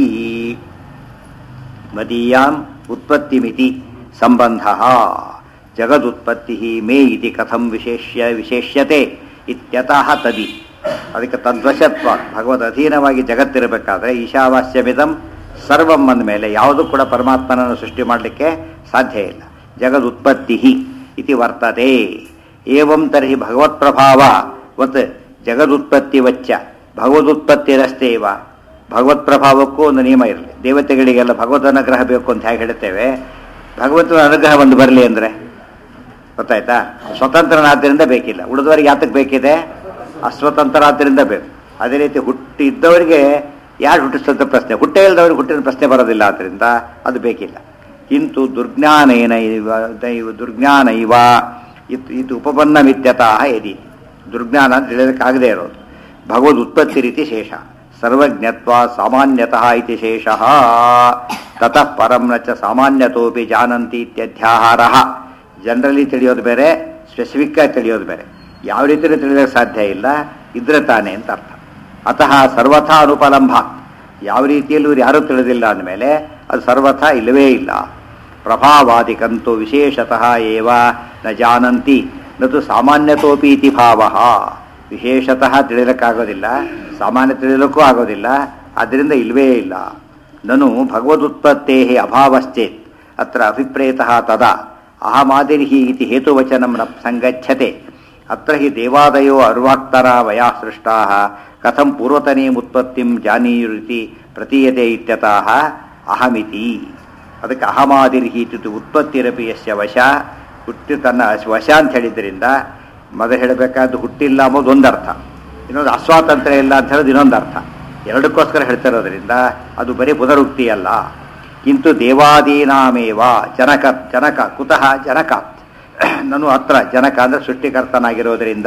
ಮದೀಯಾಂ ಉತ್ಪತ್ತಿಮಿತಿ ಸಂಬಂಧ ಜಗದುತ್ಪತ್ತಿ ಮೇ ಇತಿ ಕಥಂ ವಿಶೇಷ್ಯ ವಿಶೇಷ್ಯತೆ ಇತ್ಯತಃ ತದಿ ಅದಕ್ಕೆ ತದ್ವಶತ್ವ ಭಗವದ್ ಅಧೀನವಾಗಿ ಜಗತ್ತಿರಬೇಕಾದ್ರೆ ಈಶಾವಾಸ್ಯಮಿದಂ ಸರ್ವಂ ಅಂದ ಮೇಲೆ ಯಾವುದೂ ಕೂಡ ಪರಮಾತ್ಮನನ್ನು ಸೃಷ್ಟಿ ಮಾಡಲಿಕ್ಕೆ ಸಾಧ್ಯ ಇಲ್ಲ ಜಗದುತ್ಪತ್ತಿ ಇತಿ ವರ್ತತೆ ಏವಂ ತರ್ಹಿ ಭಗವತ್ ಪ್ರಭಾವ ವತ್ ಜಗದುತ್ಪತ್ತಿ ವಚ್ಚ ಭಗವದುತ್ಪತ್ತಿರಸ್ತೇವ ಭಗವತ್ ಪ್ರಭಾವಕ್ಕೂ ಒಂದು ನಿಯಮ ಇರಲಿ ದೇವತೆಗಳಿಗೆಲ್ಲ ಭಗವತ್ ಅನುಗ್ರಹ ಬೇಕು ಅಂತ ಹೇಗೆ ಹೇಳ್ತೇವೆ ಭಗವಂತನ ಅನುಗ್ರಹ ಒಂದು ಬರಲಿ ಅಂದರೆ ಗೊತ್ತಾಯ್ತಾ ಸ್ವತಂತ್ರನಾದ್ದರಿಂದ ಬೇಕಿಲ್ಲ ಉಳಿದವರಿಗೆ ಯಾತಕ್ಕೆ ಬೇಕಿದೆ ಅಸ್ವತಂತ್ರನಾದ್ದರಿಂದ ಬೇಕು ಅದೇ ರೀತಿ ಹುಟ್ಟಿದ್ದವರಿಗೆ ಯಾರು ಹುಟ್ಟಿಸ್ತಂತ ಪ್ರಶ್ನೆ ಹುಟ್ಟೇ ಇಲ್ಲದವ್ರಿಗೆ ಹುಟ್ಟಿನ ಪ್ರಶ್ನೆ ಬರೋದಿಲ್ಲ ಆದ್ದರಿಂದ ಅದು ಬೇಕಿಲ್ಲ ಇಂತು ದುರ್ಜ್ಞಾನೇನ ಇವ ದೈವ ದುರ್ಜ್ಞಾನ ಇವ ಇದು ಇದು ಉಪಪನ್ನ ಮಿತ್ಯತಃ ಯದಿ ದುರ್ಜ್ಞಾನ ಅಂತ ಹೇಳೋದಕ್ಕಾಗದೇ ಇರೋದು ಭಗವದ್ ಉತ್ಪತ್ತಿ ರೀತಿ ಶೇಷ ಸರ್ವಜ್ಞತ್ವ ಸಾಮಾನ್ಯತಃ ಇತಿ ಶೇಷ ತತಃ ಪರಂ ನ ಚ ಸಾಮಾನ್ಯತೋಪಿ ಜಾನಂತಿ ಇತ್ಯಧ್ಯಾಹಾರ ಜನರಲಿ ತಿಳಿಯೋದು ಬೇರೆ ಸ್ಪೆಸಿಫಿಕ್ ಆಗಿ ತಿಳಿಯೋದು ಬೇರೆ ಯಾವ ರೀತಿಯಲ್ಲಿ ತಿಳಿಯೋಕ್ಕೆ ಸಾಧ್ಯ ಇಲ್ಲ ಇದ್ರೆ ತಾನೇ ಅಂತ ಅರ್ಥ ಅತಃ ಸರ್ವಥಾ ಅನುಪಲಂಭ ಯಾವ ರೀತಿಯಲ್ಲೂ ಇವ್ರು ಯಾರೂ ತಿಳಿದಿಲ್ಲ ಅಂದಮೇಲೆ ಅದು ಸರ್ವಥಾ ಇಲ್ಲವೇ ಇಲ್ಲ ಪ್ರಭಾವಾದಿಕಂತೂ ವಿಶೇಷತಃ ಏವ ನ ಜಾನಂತಿ ನತು ಸಾಮಾನ್ಯತೋಪಿ ಇತಿ ಭಾವ ವಿಶೇಷತಃ ತಿಳಿಯಲಿಕ್ಕಾಗೋದಿಲ್ಲ ಸಾಮಾನ್ಯ ತಿಳಿಯಲಿಕ್ಕೂ ಆಗೋದಿಲ್ಲ ಆದ್ದರಿಂದ ಇಲ್ವೇ ಇಲ್ಲ ನನು ಭಗವದುತ್ಪತ್ತೇ ಅಭಾವಶ್ಚೇತ್ ಅತ್ರ ಅಭಿಪ್ರೇತಃ ತದಾ ಅಹಮಾದಿರ್ಹಿ ಇತಿ ಹೇತುವಚನಂ ನ ಸಂಗಚ್ಯತೆ ಅತ್ರ ಹಿ ದೇವಾದಯೋ ಅರ್ವಾಕ್ತರ ವಯಾ ಸೃಷ್ಟಾ ಕಥಂ ಪೂರ್ವತನೀಂ ಉತ್ಪತ್ತಿಂ ಜಾನೀಯುರಿತಿ ಪ್ರತೀಯತೆ ಇತ್ಯತಃ ಅಹಮಿತಿ ಅದಕ್ಕೆ ಅಹಮಾದಿರ್ಹಿ ಇತಿ ಉತ್ಪತ್ತಿರಪಿ ಯಸ್ಯ ವಶ ಹುಟ್ಟಿ ತನ್ನ ವಶ ಅಂತ ಹೇಳಿದ್ರಿಂದ ಮೊದಲು ಹೇಳಬೇಕಾದ್ದು ಹುಟ್ಟಿಲ್ಲ ಅನ್ನೋದು ಒಂದು ಅರ್ಥ ಇನ್ನೊಂದು ಅಸ್ವಾತಂತ್ರ್ಯ ಇಲ್ಲ ಅಂತ ಹೇಳೋದು ಇನ್ನೊಂದು ಅರ್ಥ ಎರಡಕ್ಕೋಸ್ಕರ ಹೇಳ್ತಿರೋದ್ರಿಂದ ಅದು ಬರೀ ಪುನರುಕ್ತಿ ಅಲ್ಲ ಕಿಂತು ದೇವಾದೀನಾಮೇವ ಜನಕ ಜನಕ ಕುತಃ ಜನಕಾತ್ ನಾನು ಅತ್ರ ಜನಕ ಅಂದರೆ ಸೃಷ್ಟಿಕರ್ತನಾಗಿರೋದರಿಂದ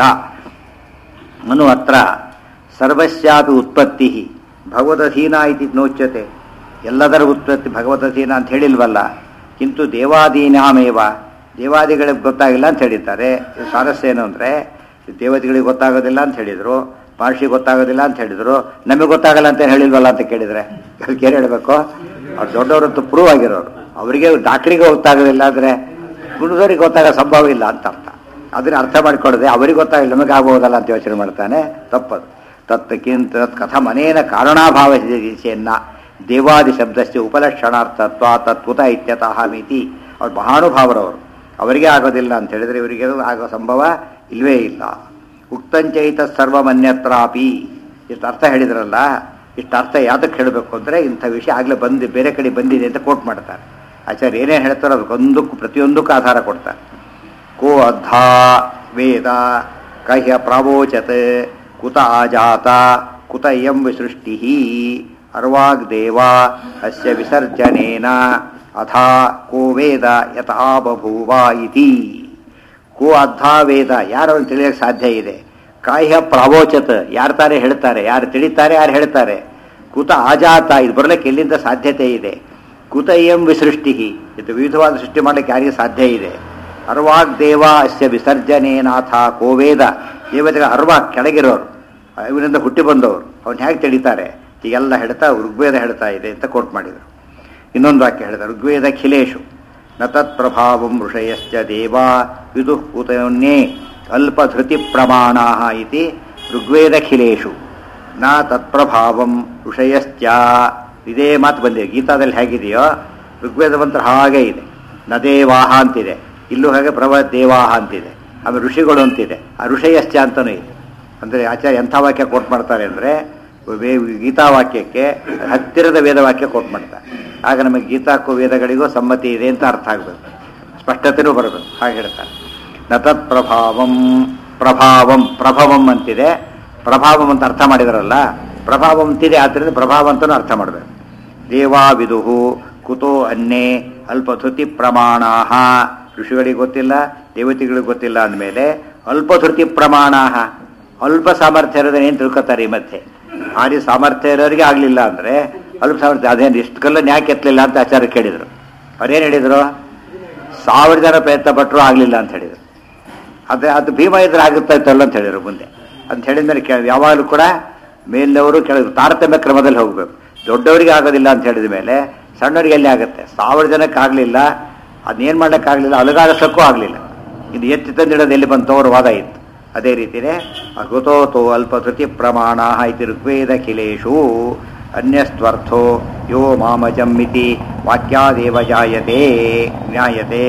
ನಾನು ಅತ್ರ ಸರ್ವಸ್ಯಾಪಿ ಉತ್ಪತ್ತಿ ಭಗವದಧೀನ ಇತಿ ನೋಚ್ಯತೆ ಎಲ್ಲದರ ಉತ್ಪತ್ತಿ ಭಗವದಧೀನ ಅಂತ ಹೇಳಿಲ್ವಲ್ಲ ಕಿಂತು ದೇವಾದೀನಾಮೇವ ದೇವಾದಿಗಳಿಗೆ ಗೊತ್ತಾಗಿಲ್ಲ ಅಂತ ಹೇಳಿದ್ದಾರೆ ಇದು ಸ್ವಾರಸ್ಯ ಏನು ಅಂದರೆ ದೇವತೆಗಳಿಗೆ ಗೊತ್ತಾಗೋದಿಲ್ಲ ಅಂತ ಹೇಳಿದರು ಮಹರ್ಷಿ ಗೊತ್ತಾಗೋದಿಲ್ಲ ಅಂತ ಹೇಳಿದರು ನಮಗೆ ಗೊತ್ತಾಗಲ್ಲ ಅಂತ ಹೇಳಿಲ್ವಲ್ಲ ಅಂತ ಕೇಳಿದರೆ ಅದಕ್ಕೆ ಏನು ಹೇಳಬೇಕು ಅವ್ರು ದೊಡ್ಡವರಂತೂ ಪ್ರೂವ್ ಆಗಿರೋರು ಅವರಿಗೆ ಡಾಕ್ಟ್ರಿಗೆ ಗೊತ್ತಾಗೋದಿಲ್ಲ ಅಂದರೆ ಕುಡಿದವ್ರಿಗೆ ಗೊತ್ತಾಗೋ ಸಂಭವ ಇಲ್ಲ ಅಂತ ಅರ್ಥ ಅದನ್ನ ಅರ್ಥ ಮಾಡಿಕೊಳ್ಳದೆ ಅವರಿಗೆ ಗೊತ್ತಾಗಿಲ್ಲ ನಮಗೆ ಆಗ್ಬೋದಲ್ಲ ಅಂತ ಯೋಚನೆ ಮಾಡ್ತಾನೆ ತಪ್ಪದು ತತ್ಕಿಂತ ತತ್ ಕಥಮನೇನ ಕಾರಣಾಭಾವ ದಿಶೆಯನ್ನ ದೇವಾದಿ ಶಬ್ದಸ್ಯ ಉಪಲಕ್ಷಣಾರ್ಥತ್ವ ತತ್ವತ ಇತ್ಯತಃ ಮಿತಿ ಅವ್ರು ಮಹಾನುಭಾವರವರು ಅವರಿಗೆ ಆಗೋದಿಲ್ಲ ಅಂತ ಹೇಳಿದ್ರೆ ಇವರಿಗೆ ಆಗೋ ಸಂಭವ ಇಲ್ವೇ ಇಲ್ಲ ಉಕ್ತಂಚೈತ ಸರ್ವಮನ್ಯತ್ರಾಪಿ ಇಷ್ಟು ಅರ್ಥ ಹೇಳಿದ್ರಲ್ಲ ಇಷ್ಟು ಅರ್ಥ ಯಾತಕ್ಕೆ ಹೇಳಬೇಕು ಅಂದರೆ ಇಂಥ ವಿಷಯ ಆಗಲೇ ಬಂದು ಬೇರೆ ಕಡೆ ಬಂದಿದೆ ಅಂತ ಕೋಟ್ ಮಾಡ್ತಾರೆ ಆಚಾರ್ಯ ಏನೇನು ಹೇಳ್ತಾರೋ ಅದಕ್ಕೊಂದಕ್ಕೂ ಪ್ರತಿಯೊಂದಕ್ಕೂ ಆಧಾರ ಕೊಡ್ತಾರೆ ಕೋ ಅದ್ಧಾ ವೇದ ಕಹ್ಯ ಪ್ರಾವೋಚತ್ ಕುತ ಆಜಾತ ಕುತ ಇಯಂ ವಿಸೃಷ್ಟಿ ಅರ್ವಾಗ್ದೇವ ಅಸ್ಯ ವಿಸರ್ಜನೇನ ಅಥಾ ಕೋ ವೇದ ಯಥಾ ಬಭೂವ ಇತಿ ಕೋ ಅದ್ಧಾ ವೇದ ಯಾರನ್ನು ತಿಳಿಯಕ್ಕೆ ಸಾಧ್ಯ ಇದೆ ಕಾಹ್ಯ ಪ್ರಾವೋಚತ್ ಯಾರು ತಾರೆ ಹೇಳ್ತಾರೆ ಯಾರು ತಿಳಿತಾರೆ ಯಾರು ಹೇಳ್ತಾರೆ ಕುತ ಆಜಾತ ಇದು ಬರಲಿಕ್ಕೆ ಎಲ್ಲಿಂದ ಸಾಧ್ಯತೆ ಇದೆ ಕುತ ಎಂ ವಿಸೃಷ್ಟಿ ಇದು ವಿವಿಧವಾದ ಸೃಷ್ಟಿ ಮಾಡಲಿಕ್ಕೆ ಯಾರಿಗೆ ಸಾಧ್ಯ ಇದೆ ಅರ್ವಾಗ್ ದೇವ ಅಸ್ಯ ವಿಸರ್ಜನೇನಾಥ ಕೋವೇದ ದೇವತೆಗಳ ಅರ್ವಾಗ್ ಕೆಳಗಿರೋರು ಇವರಿಂದ ಹುಟ್ಟಿ ಬಂದವರು ಅವ್ನು ಹೇಗೆ ತಿಳಿತಾರೆ ಈಗೆಲ್ಲ ಹೇಳ್ತಾ ಋಗ್ವೇದ ಹೇಳ್ತಾ ಇದೆ ಅಂತ ಕೋಟ್ ಮಾಡಿದರು ಇನ್ನೊಂದು ವಾಕ್ಯ ಹೇಳಿದ ಋಗ್ವೇದ ಖಿಲೇಶು ನ ತತ್ಪ್ರಭಾವಂ ಋಷಯಶ್ಚ ದೇವ ವಿದುಃ ಕುತನ್ಯೇ ಅಲ್ಪಧೃತಿ ಪ್ರಮಾಣ ಇತಿ ಋಗ್ವೇದ ಖಿಲೇಶು ನ ತತ್ಪ್ರಭಾವಂ ಋಷಯಶ್ಚ ಇದೇ ಮಾತು ಬಂದಿದೆ ಗೀತಾದಲ್ಲಿ ಹೇಗಿದೆಯೋ ಋಗ್ವೇದ ಮಂತ್ರ ಹಾಗೆ ಇದೆ ನ ದೇವಾಹ ಅಂತಿದೆ ಇಲ್ಲೂ ಹಾಗೆ ಪ್ರಭ ದೇವಾಹ ಅಂತಿದೆ ಆಮೇಲೆ ಋಷಿಗಳು ಅಂತಿದೆ ಆ ಋಷಯಶ್ಚ ಅಂತಲೂ ಇದೆ ಅಂದರೆ ಆಚಾರ್ಯ ಎಂಥ ವಾಕ್ಯ ಕೋಟ್ ಮಾಡ್ತಾರೆ ಅಂದರೆ ಗೀತಾ ವಾಕ್ಯಕ್ಕೆ ಹತ್ತಿರದ ವೇದ ವಾಕ್ಯ ಕೋಟ್ ಮಾಡ್ತಾರೆ ಆಗ ನಮಗೆ ಗೀತಾಕ್ಕೂ ವೇದಗಳಿಗೂ ಸಮ್ಮತಿ ಇದೆ ಅಂತ ಅರ್ಥ ಆಗಬೇಕು ಸ್ಪಷ್ಟತೆನೂ ಬರಬೇಕು ಹಾಗೆ ಹೇಳ್ತಾರೆ ನ ತತ್ ಪ್ರಭಾವಂ ಪ್ರಭಾವಂ ಪ್ರಭವಂ ಅಂತಿದೆ ಪ್ರಭಾವಂ ಅಂತ ಅರ್ಥ ಮಾಡಿದಾರಲ್ಲ ಪ್ರಭಾವಂ ಅಂತಿದೆ ಆದ್ದರಿಂದ ಪ್ರಭಾವ ಅಂತಲೂ ಅರ್ಥ ಮಾಡಬೇಕು ದೇವಾ ವಿದುಹು ಕುತೋ ಅನ್ನೇ ಅಲ್ಪಧೃತಿ ಪ್ರಮಾಣ ಋಷಿಗಳಿಗೆ ಗೊತ್ತಿಲ್ಲ ದೇವತೆಗಳಿಗೆ ಗೊತ್ತಿಲ್ಲ ಅಂದಮೇಲೆ ಅಲ್ಪಧೃತಿ ಪ್ರಮಾಣ ಅಲ್ಪ ಸಾಮರ್ಥ್ಯ ಇರೋದನ್ನ ಏನು ತಿಳ್ಕೊತಾರೆ ಈ ಮಧ್ಯೆ ಭಾರಿ ಸಾಮರ್ಥ್ಯ ಇರೋರಿಗೆ ಆಗಲಿಲ್ಲ ಅಂದರೆ ಅಲ್ಪ ಸಾಮರ್ಥ್ಯ ಅದೇನು ಇಷ್ಟು ಕಲ್ಲನ್ನು ಯಾಕೆ ಎತ್ತಲಿಲ್ಲ ಅಂತ ಆಚಾರ್ಯ ಕೇಳಿದರು ಅವ್ರೇನು ಹೇಳಿದರು ಸಾವಿರ ಜನ ಪ್ರಯತ್ನ ಪಟ್ಟರು ಆಗಲಿಲ್ಲ ಅಂತ ಹೇಳಿದರು ಅದೇ ಅದು ಭೀಮ ಇದ್ರೆ ಆಗುತ್ತಾ ಇತ್ತಲ್ಲ ಅಂತ ಹೇಳಿದರು ಮುಂದೆ ಅಂತ ಹೇಳಿದ್ಮೇಲೆ ಕೆ ಯಾವಾಗಲೂ ಕೂಡ ಮೇಲಿನವರು ಕೆಳಗೆ ತಾರತಮ್ಯ ಕ್ರಮದಲ್ಲಿ ಹೋಗಬೇಕು ದೊಡ್ಡವರಿಗೆ ಆಗೋದಿಲ್ಲ ಅಂತ ಹೇಳಿದ ಮೇಲೆ ಸಣ್ಣವರಿಗೆ ಎಲ್ಲಿ ಆಗುತ್ತೆ ಸಾವಿರ ಜನಕ್ಕೆ ಆಗಲಿಲ್ಲ ಅದನ್ನೇನು ಮಾಡೋಕ್ಕಾಗಲಿಲ್ಲ ಅಲಗಾಡಿಸೋಕ್ಕೂ ಆಗಲಿಲ್ಲ ಇದು ಎತ್ತಿ ತಂದಿಡೋದು ಎಲ್ಲಿ ಬಂತು ಅವ್ರ ವಾದ ಇತ್ತು ಅದೇ ರೀತಿಯೇ ಅಕೃತೋತೋ ಅಲ್ಪಧೃತಿ ಪ್ರಮಾಣ ಇತಿ ಋಗ್ವೇದ ಖಿಲೇಶು ಅನ್ಯಸ್ತ್ವರ್ಥೋ ಯೋ ಮಾಮಜಂ ಇತಿ ವಾಕ್ಯಾದೇವ ಜಾಯತೆ ಜ್ಞಾಯತೆ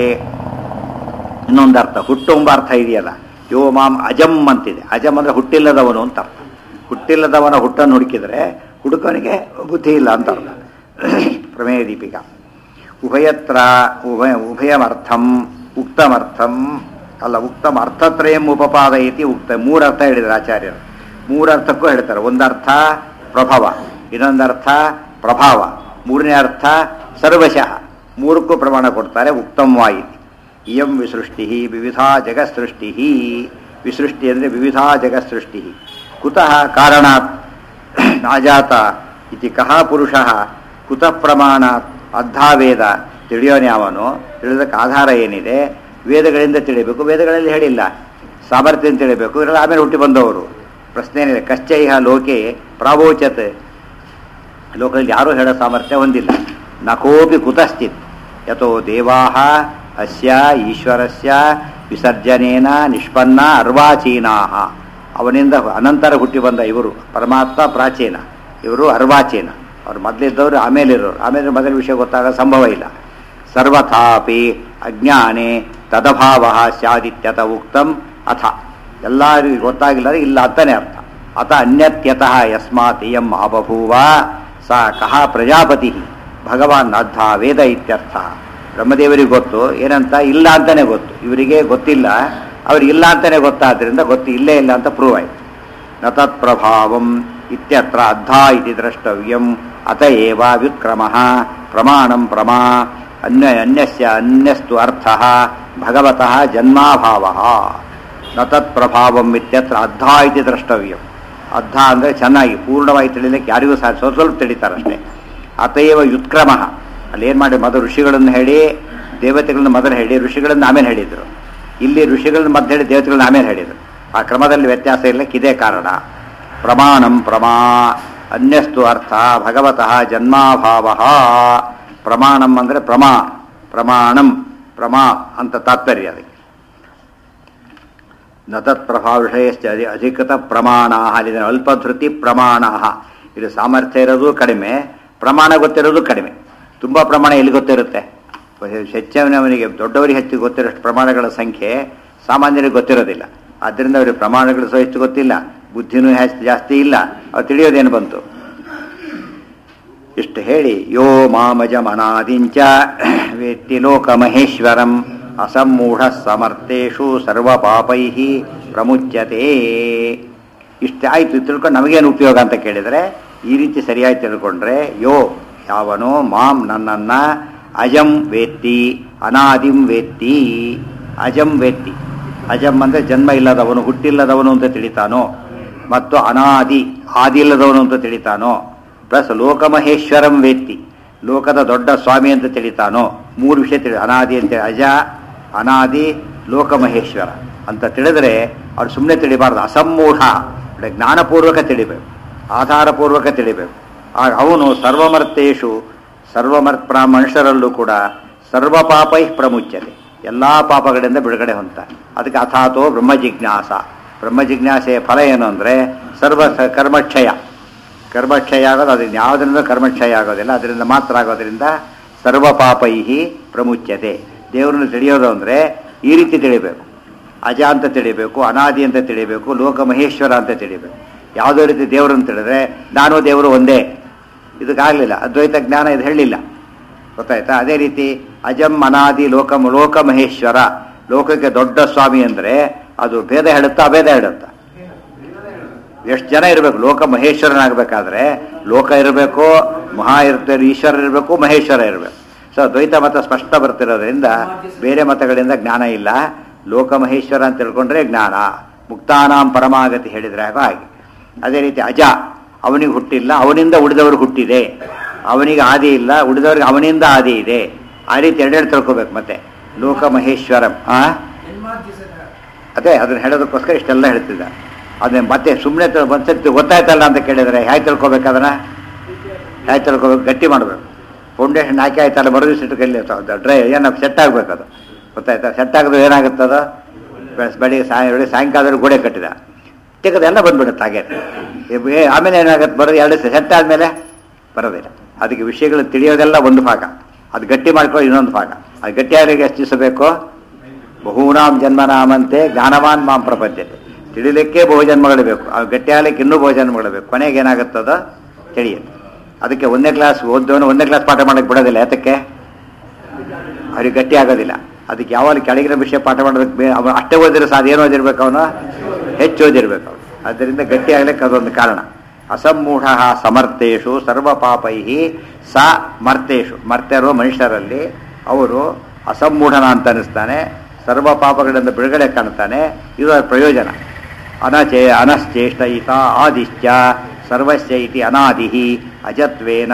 ಇನ್ನೊಂದು ಅರ್ಥ ಹುಟ್ಟು ಎಂಬ ಅರ್ಥ ಇದೆಯಲ್ಲ ಯೋ ಮಾಮ್ ಅಜಂ ಅಂತಿದೆ ಅಜಂ ಅಂದ್ರೆ ಹುಟ್ಟಿಲ್ಲದವನು ಅಂತ ಅರ್ಥ ಹುಟ್ಟಿಲ್ಲದವನ ಹುಟ್ಟನ್ನು ಹುಡುಕಿದರೆ ಹುಡುಕನಿಗೆ ಬುದ್ಧಿ ಇಲ್ಲ ಅಂತ ಅರ್ಥ ಪ್ರಮೇಯ ದೀಪಿಕಾ ಉಭಯತ್ರ ಉಭಯ ಉಭಯಮರ್ಥಂ ಉಕ್ತಮರ್ಥಂ ಅಲ್ಲ ಉಕ್ತಮ ಅರ್ಥತ್ರಯಂ ಉಪಪಾದಯತಿ ಉಕ್ತ ಮೂರರ್ಥ ಹೇಳಿದ್ರು ಆಚಾರ್ಯರು ಮೂರರ್ಥಕ್ಕೂ ಹೇಳ್ತಾರೆ ಒಂದರ್ಥ ಪ್ರಭವ ಇನ್ನೊಂದರ್ಥ ಪ್ರಭಾವ ಮೂರನೇ ಅರ್ಥ ಸರ್ವಶಃ ಮೂರಕ್ಕೂ ಪ್ರಮಾಣ ಕೊಡ್ತಾರೆ ಉಕ್ತಮವಾಯಿತಿ ಇಯಂ ವಿಸೃಷ್ಟಿ ವಿವಿಧಾ ಜಗತ್ಸೃಷ್ಟಿ ವಿಸೃಷ್ಟಿ ಅಂದರೆ ವಿವಿಧಾ ಜಗತ್ಸೃಷ್ಟಿ ಕುತಃ ಕಾರಣಾತ್ ನಾಜಾತ ಇತಿ ಕಹ ಪುರುಷಃ ಕುತಃ ಪ್ರಮಾಣಾತ್ ಅದ್ಧಾವೇದ ತಿಳಿಯೋನ್ಯಾವನು ತಿಳಿದಕ್ಕೆ ಆಧಾರ ಏನಿದೆ ವೇದಗಳಿಂದ ತಿಳಿಬೇಕು ವೇದಗಳಲ್ಲಿ ಹೇಳಿಲ್ಲ ಸಾಮರ್ಥ್ಯದಿಂದ ತಿಳಿಬೇಕು ಇವರೆಲ್ಲ ಆಮೇಲೆ ಹುಟ್ಟಿ ಬಂದವರು ಪ್ರಶ್ನೆ ಏನಿದೆ ಕಶ್ಚೈಹ ಲೋಕೆ ಪ್ರಾವೋಚತ್ ಲೋಕದಲ್ಲಿ ಯಾರೂ ಹೇಳೋ ಸಾಮರ್ಥ್ಯ ಹೊಂದಿಲ್ಲ ನಕೋಪಿ ಕುತಶ್ಚಿತ್ ಯಥೋ ದೇವಾಹ ಅಸ್ಯ ಈಶ್ವರಸ್ಯ ವಿಸರ್ಜನೇನ ನಿಷ್ಪನ್ನ ಅರ್ವಾಚೀನಾಹ ಅವನಿಂದ ಅನಂತರ ಹುಟ್ಟಿ ಬಂದ ಇವರು ಪರಮಾತ್ಮ ಪ್ರಾಚೀನ ಇವರು ಅರ್ವಾಚೀನ ಅವ್ರು ಮೊದಲಿದ್ದವರು ಆಮೇಲೆ ಇರೋರು ಆಮೇಲೆ ಮೊದಲ ವಿಷಯ ಗೊತ್ತಾಗ ಸಂಭವ ಇಲ್ಲ ಸರ್ವಥಾಪಿ ಅಜ್ಞಾನೆ ತದಭಾವ ಸ್ಯಾದಿತ್ಯತ ಉಕ್ತಂ ಅಥ ಎಲ್ಲರಿಗೂ ಗೊತ್ತಾಗಿಲ್ಲ ಇಲ್ಲ ಅಂತಾನೆ ಅರ್ಥ ಅತ ಅನ್ಯತ್ಯತಃ ಯಸ್ಮಾತ್ ಇಯಂ ಅಬಭೂವ ಸ ಕಹ ಪ್ರಜಾಪತಿ ಭಗವಾನ್ ಅರ್ಧ ವೇದ ಇತ್ಯರ್ಥ ಬ್ರಹ್ಮದೇವರಿಗೆ ಗೊತ್ತು ಏನಂತ ಇಲ್ಲ ಅಂತಾನೆ ಗೊತ್ತು ಇವರಿಗೆ ಗೊತ್ತಿಲ್ಲ ಅವ್ರಿಗೆ ಇಲ್ಲ ಅಂತಾನೆ ಗೊತ್ತಾದ್ರಿಂದ ಗೊತ್ತು ಇಲ್ಲೇ ಇಲ್ಲ ಅಂತ ಪ್ರೂವ್ ಆಯ್ತು ನ ತತ್ಪ್ರಭಾವಂ ಇತ್ಯತ್ರ ಅರ್ಧ ಇತಿ ದ್ರಷ್ಟವ್ಯಂ ಅತ ಏವ ವ್ಯುತ್ಕ್ರಮ ಪ್ರಮಾಣಂ ಪ್ರಮಾ ಅನ್ಯ ಅನ್ಯಸ್ಯ ಅನ್ಯಸ್ತು ಅರ್ಥ ಭಗವತಃ ಜನ್ಮಾಭಾವ ನ ತತ್ಪ್ರಭಾವಂ ಇತ್ಯತ್ರ ಅರ್ಧ ಇತಿ ದ್ರಷ್ಟವ್ಯಂ ಅರ್ಧ ಅಂದರೆ ಚೆನ್ನಾಗಿ ಪೂರ್ಣವಾಗಿ ತಿಳಿಲಿಕ್ಕೆ ಯಾರಿಗೂ ಸಹ ಸ್ವಲ್ಪ ಸ್ವಲ್ಪ ತಿಳಿತಾರಷ್ಟೇ ಅತಯವ ವ್ಯುತ್ಕ್ರಮ ಅಲ್ಲಿ ಏನು ಮಾಡಿ ಮೊದಲು ಋಷಿಗಳನ್ನು ಹೇಳಿ ದೇವತೆಗಳನ್ನ ಮೊದಲು ಹೇಳಿ ಋಷಿಗಳನ್ನು ಆಮೇಲೆ ಹೇಳಿದರು ಇಲ್ಲಿ ಋಷಿಗಳನ್ನ ಮೊದಲು ಹೇಳಿ ದೇವತೆಗಳನ್ನ ಆಮೇಲೆ ಹೇಳಿದರು ಆ ಕ್ರಮದಲ್ಲಿ ವ್ಯತ್ಯಾಸ ಇರಲಿಕ್ಕೆ ಇದೇ ಕಾರಣ ಪ್ರಮಾಣಂ ಪ್ರಮಾ ಅನ್ಯಸ್ತು ಅರ್ಥ ಭಗವತಃ ಜನ್ಮಾಭಾವ ಪ್ರಮಾಣಂ ಅಂದರೆ ಪ್ರಮಾ ಪ್ರಮಾಣಂ ಪ್ರಮಾ ಅಂತ ತಾತ್ಪರ್ಯ ಅದಕ್ಕೆ ನ ತತ್ಪ್ರಭಾವ ವಿಷಯಶ್ಚ ಅಧಿ ಅಧಿಕೃತ ಪ್ರಮಾಣ ಅಲ್ಲಿದೆ ಅಲ್ಪಧೃತಿ ಪ್ರಮಾಣ ಇದು ಸಾಮರ್ಥ್ಯ ಇರೋದು ಕಡಿಮೆ ಪ್ರಮಾಣ ಗೊತ್ತಿರೋದು ಕಡಿಮೆ ತುಂಬ ಪ್ರಮಾಣ ಎಲ್ಲಿ ಗೊತ್ತಿರುತ್ತೆ ಹೆಚ್ಚಿನವನಿಗೆ ದೊಡ್ಡವರಿಗೆ ಹೆಚ್ಚು ಗೊತ್ತಿರೋಷ್ಟು ಪ್ರಮಾಣಗಳ ಸಂಖ್ಯೆ ಸಾಮಾನ್ಯರಿಗೆ ಗೊತ್ತಿರೋದಿಲ್ಲ ಆದ್ದರಿಂದ ಅವರಿಗೆ ಪ್ರಮಾಣಗಳು ಸಹ ಹೆಚ್ಚು ಗೊತ್ತಿಲ್ಲ ಬುದ್ಧಿನೂ ಹೆಚ್ಚು ಜಾಸ್ತಿ ಇಲ್ಲ ಅವ್ರು ತಿಳಿಯೋದೇನು ಬಂತು ಇಷ್ಟು ಹೇಳಿ ಯೋ ಮಾಮಜಮನಾದಿಂಚ ವೇತ್ತಿ ಲೋಕಮಹೇಶ್ವರಂ ಅಸಮ್ಮೂಢ ಸಮರ್ಥೇಶು ಸರ್ವ ಪಾಪೈ ಪ್ರಮುಚ್ಯತೆ ಇಷ್ಟ ಆಯ್ತು ತಿಳ್ಕೊಂಡು ನಮಗೇನು ಉಪಯೋಗ ಅಂತ ಕೇಳಿದರೆ ಈ ರೀತಿ ಸರಿಯಾಗಿ ತಿಳ್ಕೊಂಡ್ರೆ ಯೋ ಯಾವನೋ ಮಾಂ ನನ್ನನ್ನ ಅಜಂ ವೇತ್ತಿ ಅನಾದಿಂ ವೇತ್ತಿ ಅಜಂ ವೇತ್ತಿ ಅಜಂ ಅಂದರೆ ಜನ್ಮ ಇಲ್ಲದವನು ಹುಟ್ಟಿಲ್ಲದವನು ಅಂತ ತಿಳಿತಾನೋ ಮತ್ತು ಅನಾದಿ ಆದಿ ಇಲ್ಲದವನು ಅಂತ ತಿಳಿತಾನೋ ಪ್ಲಸ್ ಲೋಕಮಹೇಶ್ವರಂ ವೇತ್ತಿ ಲೋಕದ ದೊಡ್ಡ ಸ್ವಾಮಿ ಅಂತ ತಿಳಿತಾನೋ ಮೂರು ವಿಷಯ ತಿಳಿ ಅನಾದಿ ಅಂತ ಅಜ ಅನಾದಿ ಲೋಕಮಹೇಶ್ವರ ಅಂತ ತಿಳಿದರೆ ಅವ್ರು ಸುಮ್ಮನೆ ತಿಳಿಬಾರ್ದು ಅಸಮ್ಮೂಢ ಒಳ್ಳೆ ಜ್ಞಾನಪೂರ್ವಕ ತಿಳಿಬೇಕು ಆಧಾರಪೂರ್ವಕ ತಿಳಿಬೇಕು ಆಗ ಅವನು ಸರ್ವಮರ್ತೇಶು ಸರ್ವಮರ್ತ್ ಮನುಷ್ಯರಲ್ಲೂ ಕೂಡ ಸರ್ವ ಪಾಪೈ ಪ್ರಮುಚ್ಯತೆ ಎಲ್ಲ ಪಾಪಗಳಿಂದ ಬಿಡುಗಡೆ ಹೊಂತ ಅದಕ್ಕೆ ಅಥಾತೋ ಬ್ರಹ್ಮ ಜಿಜ್ಞಾಸ ಬ್ರಹ್ಮ ಜಿಜ್ಞಾಸೆಯ ಫಲ ಏನು ಅಂದರೆ ಸರ್ವ ಸ- ಕರ್ಮಕ್ಷಯ ಕರ್ಮಕ್ಷಯ ಆಗೋದು ಅದರಿಂದ ಯಾವುದರಿಂದ ಕರ್ಮಕ್ಷಯ ಆಗೋದಿಲ್ಲ ಅದರಿಂದ ಮಾತ್ರ ಆಗೋದ್ರಿಂದ ಸರ್ವ ಪಾಪೈ ಪ್ರಮುಚ್ಯತೆ ದೇವರನ್ನು ತಿಳಿಯೋದು ಅಂದರೆ ಈ ರೀತಿ ತಿಳಿಬೇಕು ಅಜ ಅಂತ ತಿಳಿಬೇಕು ಅನಾದಿ ಅಂತ ತಿಳಿಬೇಕು ಲೋಕ ಮಹೇಶ್ವರ ಅಂತ ತಿಳಿಬೇಕು ಯಾವುದೇ ರೀತಿ ದೇವರನ್ನು ತಿಳಿದ್ರೆ ನಾನು ದೇವರು ಒಂದೇ ಇದಕ್ಕಾಗಲಿಲ್ಲ ಅದ್ವೈತ ಜ್ಞಾನ ಇದು ಹೇಳಿಲ್ಲ ಗೊತ್ತಾಯ್ತಾ ಅದೇ ರೀತಿ ಅಜಂ ಅನಾದಿ ಲೋಕ ಲೋಕ ಮಹೇಶ್ವರ ಲೋಕಕ್ಕೆ ದೊಡ್ಡ ಸ್ವಾಮಿ ಅಂದರೆ ಅದು ಭೇದ ಹೇಳುತ್ತಾ ಅಭೇದ ಹೇಳುತ್ತಾ ಎಷ್ಟು ಜನ ಇರಬೇಕು ಲೋಕ ಮಹೇಶ್ವರನಾಗಬೇಕಾದ್ರೆ ಲೋಕ ಇರಬೇಕು ಮಹಾ ಇರ್ತಾರೆ ಈಶ್ವರ ಇರಬೇಕು ಮಹೇಶ್ವರ ಇರಬೇಕು ಸೊ ದ್ವೈತ ಮತ ಸ್ಪಷ್ಟ ಬರ್ತಿರೋದ್ರಿಂದ ಬೇರೆ ಮತಗಳಿಂದ ಜ್ಞಾನ ಇಲ್ಲ ಲೋಕ ಮಹೇಶ್ವರ ಅಂತ ತಿಳ್ಕೊಂಡ್ರೆ ಜ್ಞಾನ ಮುಕ್ತಾನಾಂ ಪರಮಾಗತಿ ಹೇಳಿದ್ರೆ ಆಗೋ ಹಾಗೆ ಅದೇ ರೀತಿ ಅಜ ಅವನಿಗೆ ಹುಟ್ಟಿಲ್ಲ ಅವನಿಂದ ಉಳಿದವರು ಹುಟ್ಟಿದೆ ಅವನಿಗೆ ಆದಿ ಇಲ್ಲ ಉಳಿದವ್ರಿಗೆ ಅವನಿಂದ ಆದಿ ಇದೆ ಆ ರೀತಿ ಎರಡೆರಡು ತಿಳ್ಕೊಬೇಕು ಮತ್ತೆ ಲೋಕ ಮಹೇಶ್ವರಂ ಆ ಅದೇ ಅದನ್ನ ಹೇಳೋದಕ್ಕೋಸ್ಕರ ಇಷ್ಟೆಲ್ಲ ಹೇಳ್ತಿದ್ದ ಅದನ್ನ ಮತ್ತೆ ಸುಮ್ಮನೆ ಒಂದ್ಸತಿ ಗೊತ್ತಾಯ್ತಲ್ಲ ಅಂತ ಕೇಳಿದ್ರೆ ಹೇಗೆ ತಿಳ್ಕೊಬೇಕು ಅದನ್ನ ಹೇಗೆ ತಿಳ್ಕೊಬೇಕು ಗಟ್ಟಿ ಮಾಡಬೇಕು ಫೌಂಡೇಶನ್ ಹಾಕಿ ಆಯ್ತಲ್ಲ ಬರೋ ದಿವಸ ಕೈಲಿ ಡ್ರೈ ಏನೋ ಸೆಟ್ ಆಗ್ಬೇಕು ಅದು ಗೊತ್ತಾಯ್ತಾ ಸೆಟ್ ಆಗಿದ್ರೆ ಏನಾಗುತ್ತದ ಬೆಳಸ್ ಬೆಳಿಗ್ಗೆ ಸಾಯ ಬೆಳಿಗ್ಗೆ ಸಾಯಂಕಾಲದಲ್ಲಿ ಗೋಡೆ ಕಟ್ಟಿದ ತೆಗೆದೆಲ್ಲ ಬಂದ್ಬಿಡುತ್ತೆ ಹಾಗೆ ಏ, ಆಮೇಲೆ ಏನಾಗುತ್ತೆ ಬರೋದು ಎರಡು ಸೆಟ್ ಆದಮೇಲೆ ಬರೋದಿಲ್ಲ ಅದಕ್ಕೆ ವಿಷಯಗಳು ತಿಳಿಯೋದೆಲ್ಲ ಒಂದು ಭಾಗ ಅದು ಗಟ್ಟಿ ಮಾಡ್ಕೊಳ್ಳೋ ಇನ್ನೊಂದು ಭಾಗ ಅದು ಗಟ್ಟಿಯಾಗಿ ಎಷ್ಟು ದಿವಸ ಬೇಕು ಬಹೂನಾಂ ಜನ್ಮನಾಮಂತೆ ಜ್ಞಾನವಾನ್ ಮಾಂ ಪ್ರಪಂಚತೆ ತಿಳಿಲಿಕ್ಕೆ ಬಹು ಜನ್ಮಗಳು ಬೇಕು ಆ ಗಟ್ಟಿ ಆಗ್ಲಿಕ್ಕೆ ಇನ್ನೂ ಬಹು ಜನ್ಮಗಳು ಬೇಕು ಕೊನೆಗೆ ಏನಾಗುತ್ತದ ತಿಳಿಯುತ್ತೆ ಅದಕ್ಕೆ ಒಂದನೇ ಕ್ಲಾಸ್ ಓದೋನು ಒಂದನೇ ಕ್ಲಾಸ್ ಪಾಠ ಮಾಡಕ್ಕೆ ಬಿಡೋದಿಲ್ಲ ಯಾತಕ್ಕೆ ಅವ್ರಿಗೆ ಗಟ್ಟಿ ಆಗೋದಿಲ್ಲ ಅದಕ್ಕೆ ಯಾವಾಗ ಕೆಳಗಿನ ವಿಷಯ ಪಾಠ ಮಾಡೋದಕ್ಕೆ ಬೇ- ಅವನು ಅಷ್ಟೇ ಓದಿರೋ ಸಾಧ ಏನು ಓದಿರ್ಬೇಕು ಅವನು ಹೆಚ್ಚು ಓದಿರ್ಬೇಕು ಅವನು ಆದ್ದರಿಂದ ಗಟ್ಟಿ ಆಗ್ಲಿಕ್ಕೆ ಅದೊಂದು ಕಾರಣ ಅಸಮ್ಮೂಢ ಸಮರ್ಥೇಶು ಸರ್ವ ಪಾಪೈ ಸ ಮರ್ತೇಶು ಮರ್ತ್ಯರು ಮನುಷ್ಯರಲ್ಲಿ ಅವರು ಅಸಮ್ಮೂಢನ ಅಂತ ಅನಿಸ್ತಾನೆ ಸರ್ವ ಪಾಪಗಳಿಂದ ಬಿಡುಗಡೆ ಕಾಣ್ತಾನೆ ಇದು ಅದರ ಪ್ರಯೋಜನ ಅನಚೇ ಅನಶ್ಚೇಷ್ಟಯಿತ ಆದಿಶ್ಚ ಸರ್ವಸ್ಯ ಇತಿ ಅನಾದಿ ಅಜತ್ವೇನ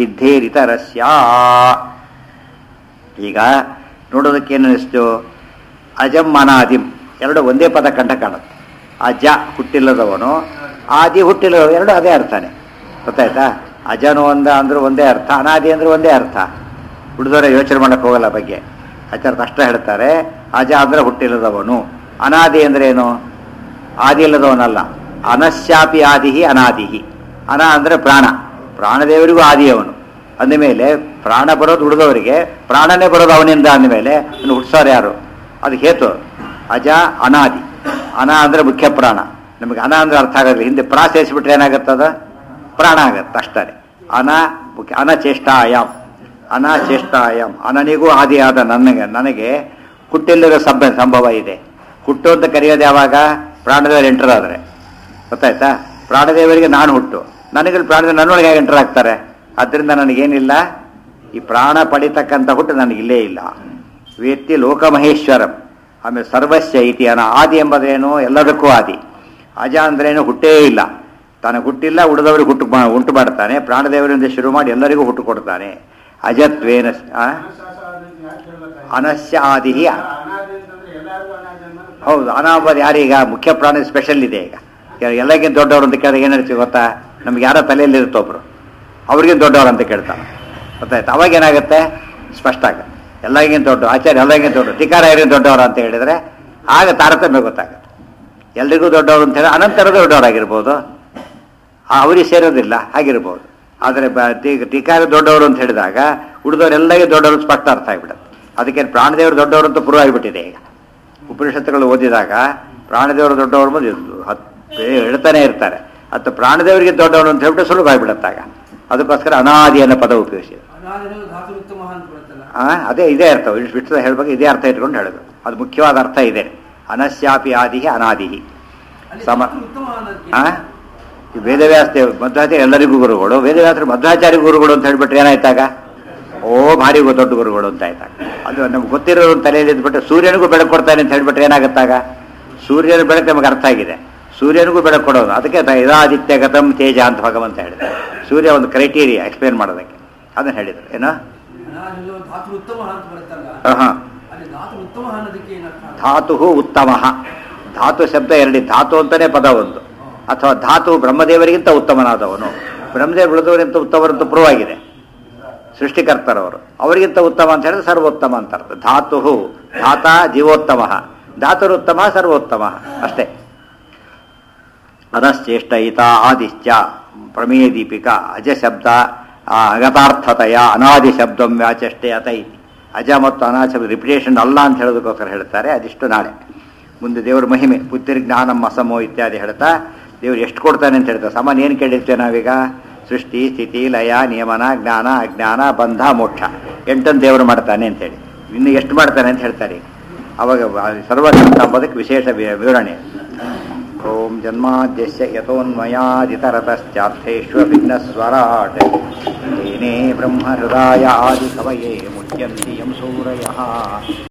ಸಿದ್ಧೇರಿತರಸ್ಯ ಈಗ ನೋಡೋದಕ್ಕೆ ಏನು ಅನಿಸ್ತು ಅಜಂ ಅನಾದಿಂ ಎರಡು ಒಂದೇ ಪದ ಕಂಡ ಕಾಣುತ್ತೆ ಅಜ ಹುಟ್ಟಿಲ್ಲದವನು ಆದಿ ಹುಟ್ಟಿಲ್ಲದವ ಎರಡು ಅದೇ ಅರ್ಥನೇ ಗೊತ್ತಾಯ್ತಾ ಅಜನು ಒಂದ ಅಂದ್ರೆ ಒಂದೇ ಅರ್ಥ ಅನಾದಿ ಅಂದ್ರೆ ಒಂದೇ ಅರ್ಥ ಹುಡುಗರ ಯೋಚನೆ ಮಾಡಕ್ಕೆ ಹೋಗಲ್ಲ ಬಗ್ಗೆ ಆಚಾರ್ಯ ಅಷ್ಟೇ ಹೇಳ್ತಾರೆ ಅಜ ಅಂದ್ರೆ ಹುಟ್ಟಿಲ್ಲದವನು ಅನಾದಿ ಅಂದ್ರೆ ಏನು ಆದಿ ಇಲ್ಲದವನಲ್ಲ ಅನಶ್ಯಾಪಿ ಆದಿಹಿ ಅನಾದಿಹಿ ಅನ ಅಂದ್ರೆ ಪ್ರಾಣ ಪ್ರಾಣದೇವರಿಗೂ ಆದಿಯವನು ಅಂದಮೇಲೆ ಪ್ರಾಣ ಬರೋದು ಉಳಿದವರಿಗೆ ಪ್ರಾಣನೇ ಬರೋದು ಅವನಿಂದ ಅಂದಮೇಲೆ ಇನ್ನು ಹುಟ್ಟಿಸೋರು ಯಾರು ಅದು ಹೇತು ಅಜ ಅನಾದಿ ಅನ ಅಂದ್ರೆ ಮುಖ್ಯ ಪ್ರಾಣ ನಮಗೆ ಅನ ಅಂದ್ರೆ ಅರ್ಥ ಆಗೋದಿಲ್ಲ ಹಿಂದೆ ಪ್ರಾ ಸೇರಿಸ್ಬಿಟ್ರೆ ಏನಾಗುತ್ತದ ಪ್ರಾಣ ಆಗತ್ತೆ ಅಷ್ಟೇ ಅನ ಮುಖ್ಯ ಅನಚೇಷ್ಟಾಯಾಮ್ ಅನಚೇಷ್ಟಾಯಾಮ್ ಅನನಿಗೂ ಆದಿಯಾದ ನನಗೆ ನನಗೆ ಹುಟ್ಟಿಲ್ಲದ ಸಭ ಸಂಭವ ಇದೆ ಹುಟ್ಟು ಅಂತ ಕರೆಯೋದು ಯಾವಾಗ ಪ್ರಾಣದೇವರು ಎಂಟರ್ ಆದರೆ ಗೊತ್ತಾಯ್ತಾ ಪ್ರಾಣದೇವರಿಗೆ ನಾನು ಹುಟ್ಟು ನನಗೆ ಪ್ರಾಣದೇವ ನನ್ನೊಳಗೆ ಹೇಗೆ ಎಂಟರ್ ಆಗ್ತಾರೆ ಅದರಿಂದ ನನಗೇನಿಲ್ಲ ಈ ಪ್ರಾಣ ಪಡಿತಕ್ಕಂಥ ಹುಟ್ಟು ನನಗಿಲ್ಲೇ ಇಲ್ಲ ವ್ಯಕ್ತಿ ಲೋಕಮಹೇಶ್ವರಂ ಆಮೇಲೆ ಸರ್ವಸ್ಯ ಇತಿ ಅನ ಆದಿ ಎಂಬುದೇನು ಎಲ್ಲದಕ್ಕೂ ಆದಿ ಅಜ ಅಂದ್ರೇನು ಹುಟ್ಟೇ ಇಲ್ಲ ತನಗೆ ಹುಟ್ಟಿಲ್ಲ ಉಳಿದವರಿಗೆ ಹುಟ್ಟು ಮಾ- ಉಂಟು ಮಾಡ್ತಾನೆ ಪ್ರಾಣದೇವರಿಂದ ಶುರು ಮಾಡಿ ಎಲ್ಲರಿಗೂ ಹುಟ್ಟು ಕೊಡ್ತಾನೆ ಅಜತ್ವೇನ ಆ? ಅನಸ್ಯ ಆದಿ ಅನಾದಿ ಅಂತಂದ್ರೆ ಎಲ್ಲರಿಗೂ ಅನಾದಿ ಅನ್ನೋದು ಹೌದು ಅನಾಬದ್ ಯಾರೀಗ ಮುಖ್ಯ ಪ್ರಾಣ ಸ್ಪೆಷಲ್ ಇದೆ ಈಗ ಕೆ- ಎಲ್ಲರಿಗಿಂತ ದೊಡ್ಡವರು ಅಂತ ಕೇಳಿದಾಗ ಏನು ಹೇಳ್ತೀವಿ ಗೊತ್ತಾ ನಮ್ಗೆ ಯಾರೋ ತಲೆಯಲ್ಲಿ ಇರುತ್ತೆ ಒಬ್ರು ಅವ್ರಿಗಿಂತ ದೊಡ್ಡವರು ಅಂತ ಕೇಳ್ತಾನೆ ಗೊತ್ತಾಯ್ತು ಅವಾಗ ಏನಾಗುತ್ತೆ ಸ್ಪಷ್ಟ ಆಗುತ್ತೆ ಎಲ್ಲರಿಗಿಂತ ದೊಡ್ಡ ಆಚಾರ್ಯ ಎಲ್ಲರಿಗಿಂತ ದೊಡ್ಡ ಟಿಕಾರ ಯಾರಿಗಿಂತ ದೊಡ್ಡವರು ಅಂತ ಹೇಳಿದ್ರೆ ಆಗ ತಾರತಮ್ಯ ಗೊತ್ತಾಗುತ್ತೆ ಎಲ್ರಿಗೂ ದೊಡ್ಡವರು ಅಂತ ಹೇಳಿ ಅನಂತರದ ದೊಡ್ಡವರಾಗಿರ್ಬೋದು ಆ ಅವರಿಗೆ ಸೇರೋದಿಲ್ಲ ಆಗಿರ್ಬೋದು ಆದರೆ ಬ- ಟಿ- ಟೀಕಾರ ದೊಡ್ಡವರು ಅಂತ ಹೇಳಿದಾಗ ಉಳಿದವರೆಲ್ಲರಿಗೂ ದೊಡ್ಡವರು ಸ್ಪಷ್ಟ ಅರ್ಥ ಆಗಿಬಿಡುತ್ತೆ ಅದಕ್ಕೆ ಪ್ರಾಣದೇವರು ದೊಡ್ಡವರು ಅಂತ ಪ್ರೂವ್ ಆಗಿಬಿಟ್ಟಿದೆ ಈಗ ಉಪನಿಷತ್ತುಗಳು ಓದಿದಾಗ ಪ್ರಾಣದೇವರು ದೊಡ್ಡವರು ಬಂದು ಹತ್ ಹೇಳ್ತಾನೆ ಇರ್ತಾರೆ ಅದು ಪ್ರಾಣದೇವರಿಗೆ ದೊಡ್ಡವರು ಅಂತ ಹೇಳ್ಬಿಟ್ಟು ಸುಲಭ ಆಗಿಬಿಡುತ್ತಾಗ ಅದಕ್ಕೋಸ್ಕರ ಅನಾದಿ ಅನ್ನೋ ಪದ ಉಪಯೋಗಿಸಿದೆ ಅನಾದಿಗಳು ಧಾತು ಉತ್ತಮ ಅಂತ ಬರುತ್ತಲ್ಲ ಆ, ಅದೇ ಇದೇ ಅರ್ಥ ವಿಶ್ವ ಹೇಳ್ಬೇಕು ಇದೇ ಅರ್ಥ ಇಟ್ಕೊಂಡು ಹೇಳೋದು ಅದು ಮುಖ್ಯವಾದ ಅರ್ಥ ಇದೆ ಅನಶ್ಯಾಪಿ ಆದಿಹಿ ಅನಾದಿಹಿ ಅಲ್ಲಿ ಸಮ ಧಾತು ಉತ್ತಮ ಅನ್ನೋದಕ್ಕೆ ಆ ಈ ವೇದವ್ಯಾಸ ದೇವ್ ಮಧ್ವಾಚಾರ್ಯ ಎಲ್ಲರಿಗೂ ಗುರುಗಳು ವೇದವ್ಯಾಸರು ಮಧ್ವಾಚಾರ್ಯ ಗುರುಗಳು ಅಂತ ಹೇಳ್ಬಿಟ್ರೆ ಏನಾಯ್ತಾಗ ಓ ಭಾರಿ ಗೊ- ದೊಡ್ಡ ಗುರುಗಳು ಅಂತ ಆಯ್ತಾಗ ಅದು ನಮ್ಗೆ ಗೊತ್ತಿರೋದು ತಲೆಯಲ್ಲಿ ಇದ್ಬಿಟ್ಟು ಸೂರ್ಯನಿಗೂ ಬೆಳಕು ಕೊಡ್ತಾನೆ ಅಂತ ಹೇಳ್ಬಿಟ್ರೆ ಏನಾಗುತ್ತಾಗ ಸೂರ್ಯನ ಬೆಳಕು ನಮಗೆ ಅರ್ಥ ಆಗಿದೆ ಸೂರ್ಯನಿಗೂ ಬೆಳಕು ಕೊಡೋದು ಅದಕ್ಕೆ ತ- ಇದಾದಿತ್ಯ ಗತಂ ತೇಜ ಅಂತ ಭಗವಂತ ಹೇಳಿದ ಸೂರ್ಯ ಒಂದು ಕ್ರೈಟೀರಿಯಾ ಎಕ್ಸ್ಪ್ಲೇನ್ ಮಾಡೋದಕ್ಕೆ ಅದನ್ನ ಹೇಳಿದ್ರು ಏನೋ ಅನಾದಿಗಳು ಧಾತು ಉತ್ತಮ ಅಂತ ಬರುತ್ತಲ್ಲ ಹಾಂ ಅಲ್ಲಿ ಧಾತು ಉತ್ತಮ ಅನ್ನೋದಕ್ಕೆ ಏನರ್ಥ ಧಾತು ಉತ್ತಮ ಧಾತು ಶಬ್ದ ಎರಡಿ ಧಾತು ಅಂತಾನೆ ಪದ ಒಂದು ಅಥವಾ ಧಾತು ಬ್ರಹ್ಮದೇವರಿಗಿಂತ ಉತ್ತಮನಾದವನು ಬ್ರಹ್ಮದೇವ ಉಳಿದವರಿಗಿಂತ ಉತ್ತಮರಂತ ಪ್ರೂವ್ ಆಗಿದೆ ಸೃಷ್ಟಿಕರ್ತರವರು ಅವರಿಗಿಂತ ಉತ್ತಮ ಅಂತ ಹೇಳಿದ್ರೆ ಸರ್ವೋತ್ತಮ ಅಂತ ಅರ್ಥ ಧಾತು ಧಾತ ಜೀವೋತ್ತಮ ಧಾತುರುತ್ತಮ ಸರ್ವೋತ್ತಮ ಅಷ್ಟೇ ಅನಶ್ಚೇಷ್ಟಯಿತ ಆದಿಶ್ಚ ಪ್ರಮೇಯ ದೀಪಿಕಾ ಅಜ ಶಬ್ದ ಆ, ಅಗತಾರ್ಥತೆಯ ಅನಾದಿ ಶಬ್ದಂ ವ್ಯಾಚಷ್ಟೇ ಅತ ಇತಿ ಅಜ ಮತ್ತು ಅನಾದಿ ಶಬ್ದ ರಿಪಿಟೇಷನ್ ಅಲ್ಲ ಅಂತ ಹೇಳೋದಕ್ಕೋಸ್ಕರ ಹೇಳ್ತಾರೆ ಅದಿಷ್ಟು ನಾಳೆ ಮುಂದೆ ದೇವರ ಮಹಿಮೆ ಬುದ್ಧಿ ಜ್ಞಾನಂ ಅಸಮೋ ಇತ್ಯಾದಿ ಹೇಳ್ತಾ ದೇವರು ಎಷ್ಟು ಕೊಡ್ತಾನೆ ಅಂತ ಹೇಳ್ತಾರೆ ಸಾಮಾನ್ಯ ಏನು ಕೇಳಿರ್ತೇವೆ ನಾವೀಗ ಸೃಷ್ಟಿ ಸ್ಥಿತಿ ಲಯ ನಿಯಮನ ಜ್ಞಾನ ಅಜ್ಞಾನ ಬಂಧ ಮೋಕ್ಷ ಎಂಟನ್ನು ದೇವರು ಮಾಡ್ತಾನೆ ಅಂತೇಳಿ ಇನ್ನು ಎಷ್ಟು ಮಾಡ್ತಾನೆ ಅಂತ ಹೇಳ್ತಾರೆ ಅವಾಗ ಸರ್ವಕರ್ತ ಅಂಬೋದಕ್ಕೆ ವಿಶೇಷ ವಿ- ವಿವರಣೆ ಓಂ ಜನ್ಮಾದ್ಯಸ್ಯ ಯತೋನ್ಮಯಾದಿತರತಶ್ಚಾರ್ಥೇष्वभिघ्नस्वराट् तेने ब्रह्महृदाय आदिकवये मुह्यन्ति यं सूरयः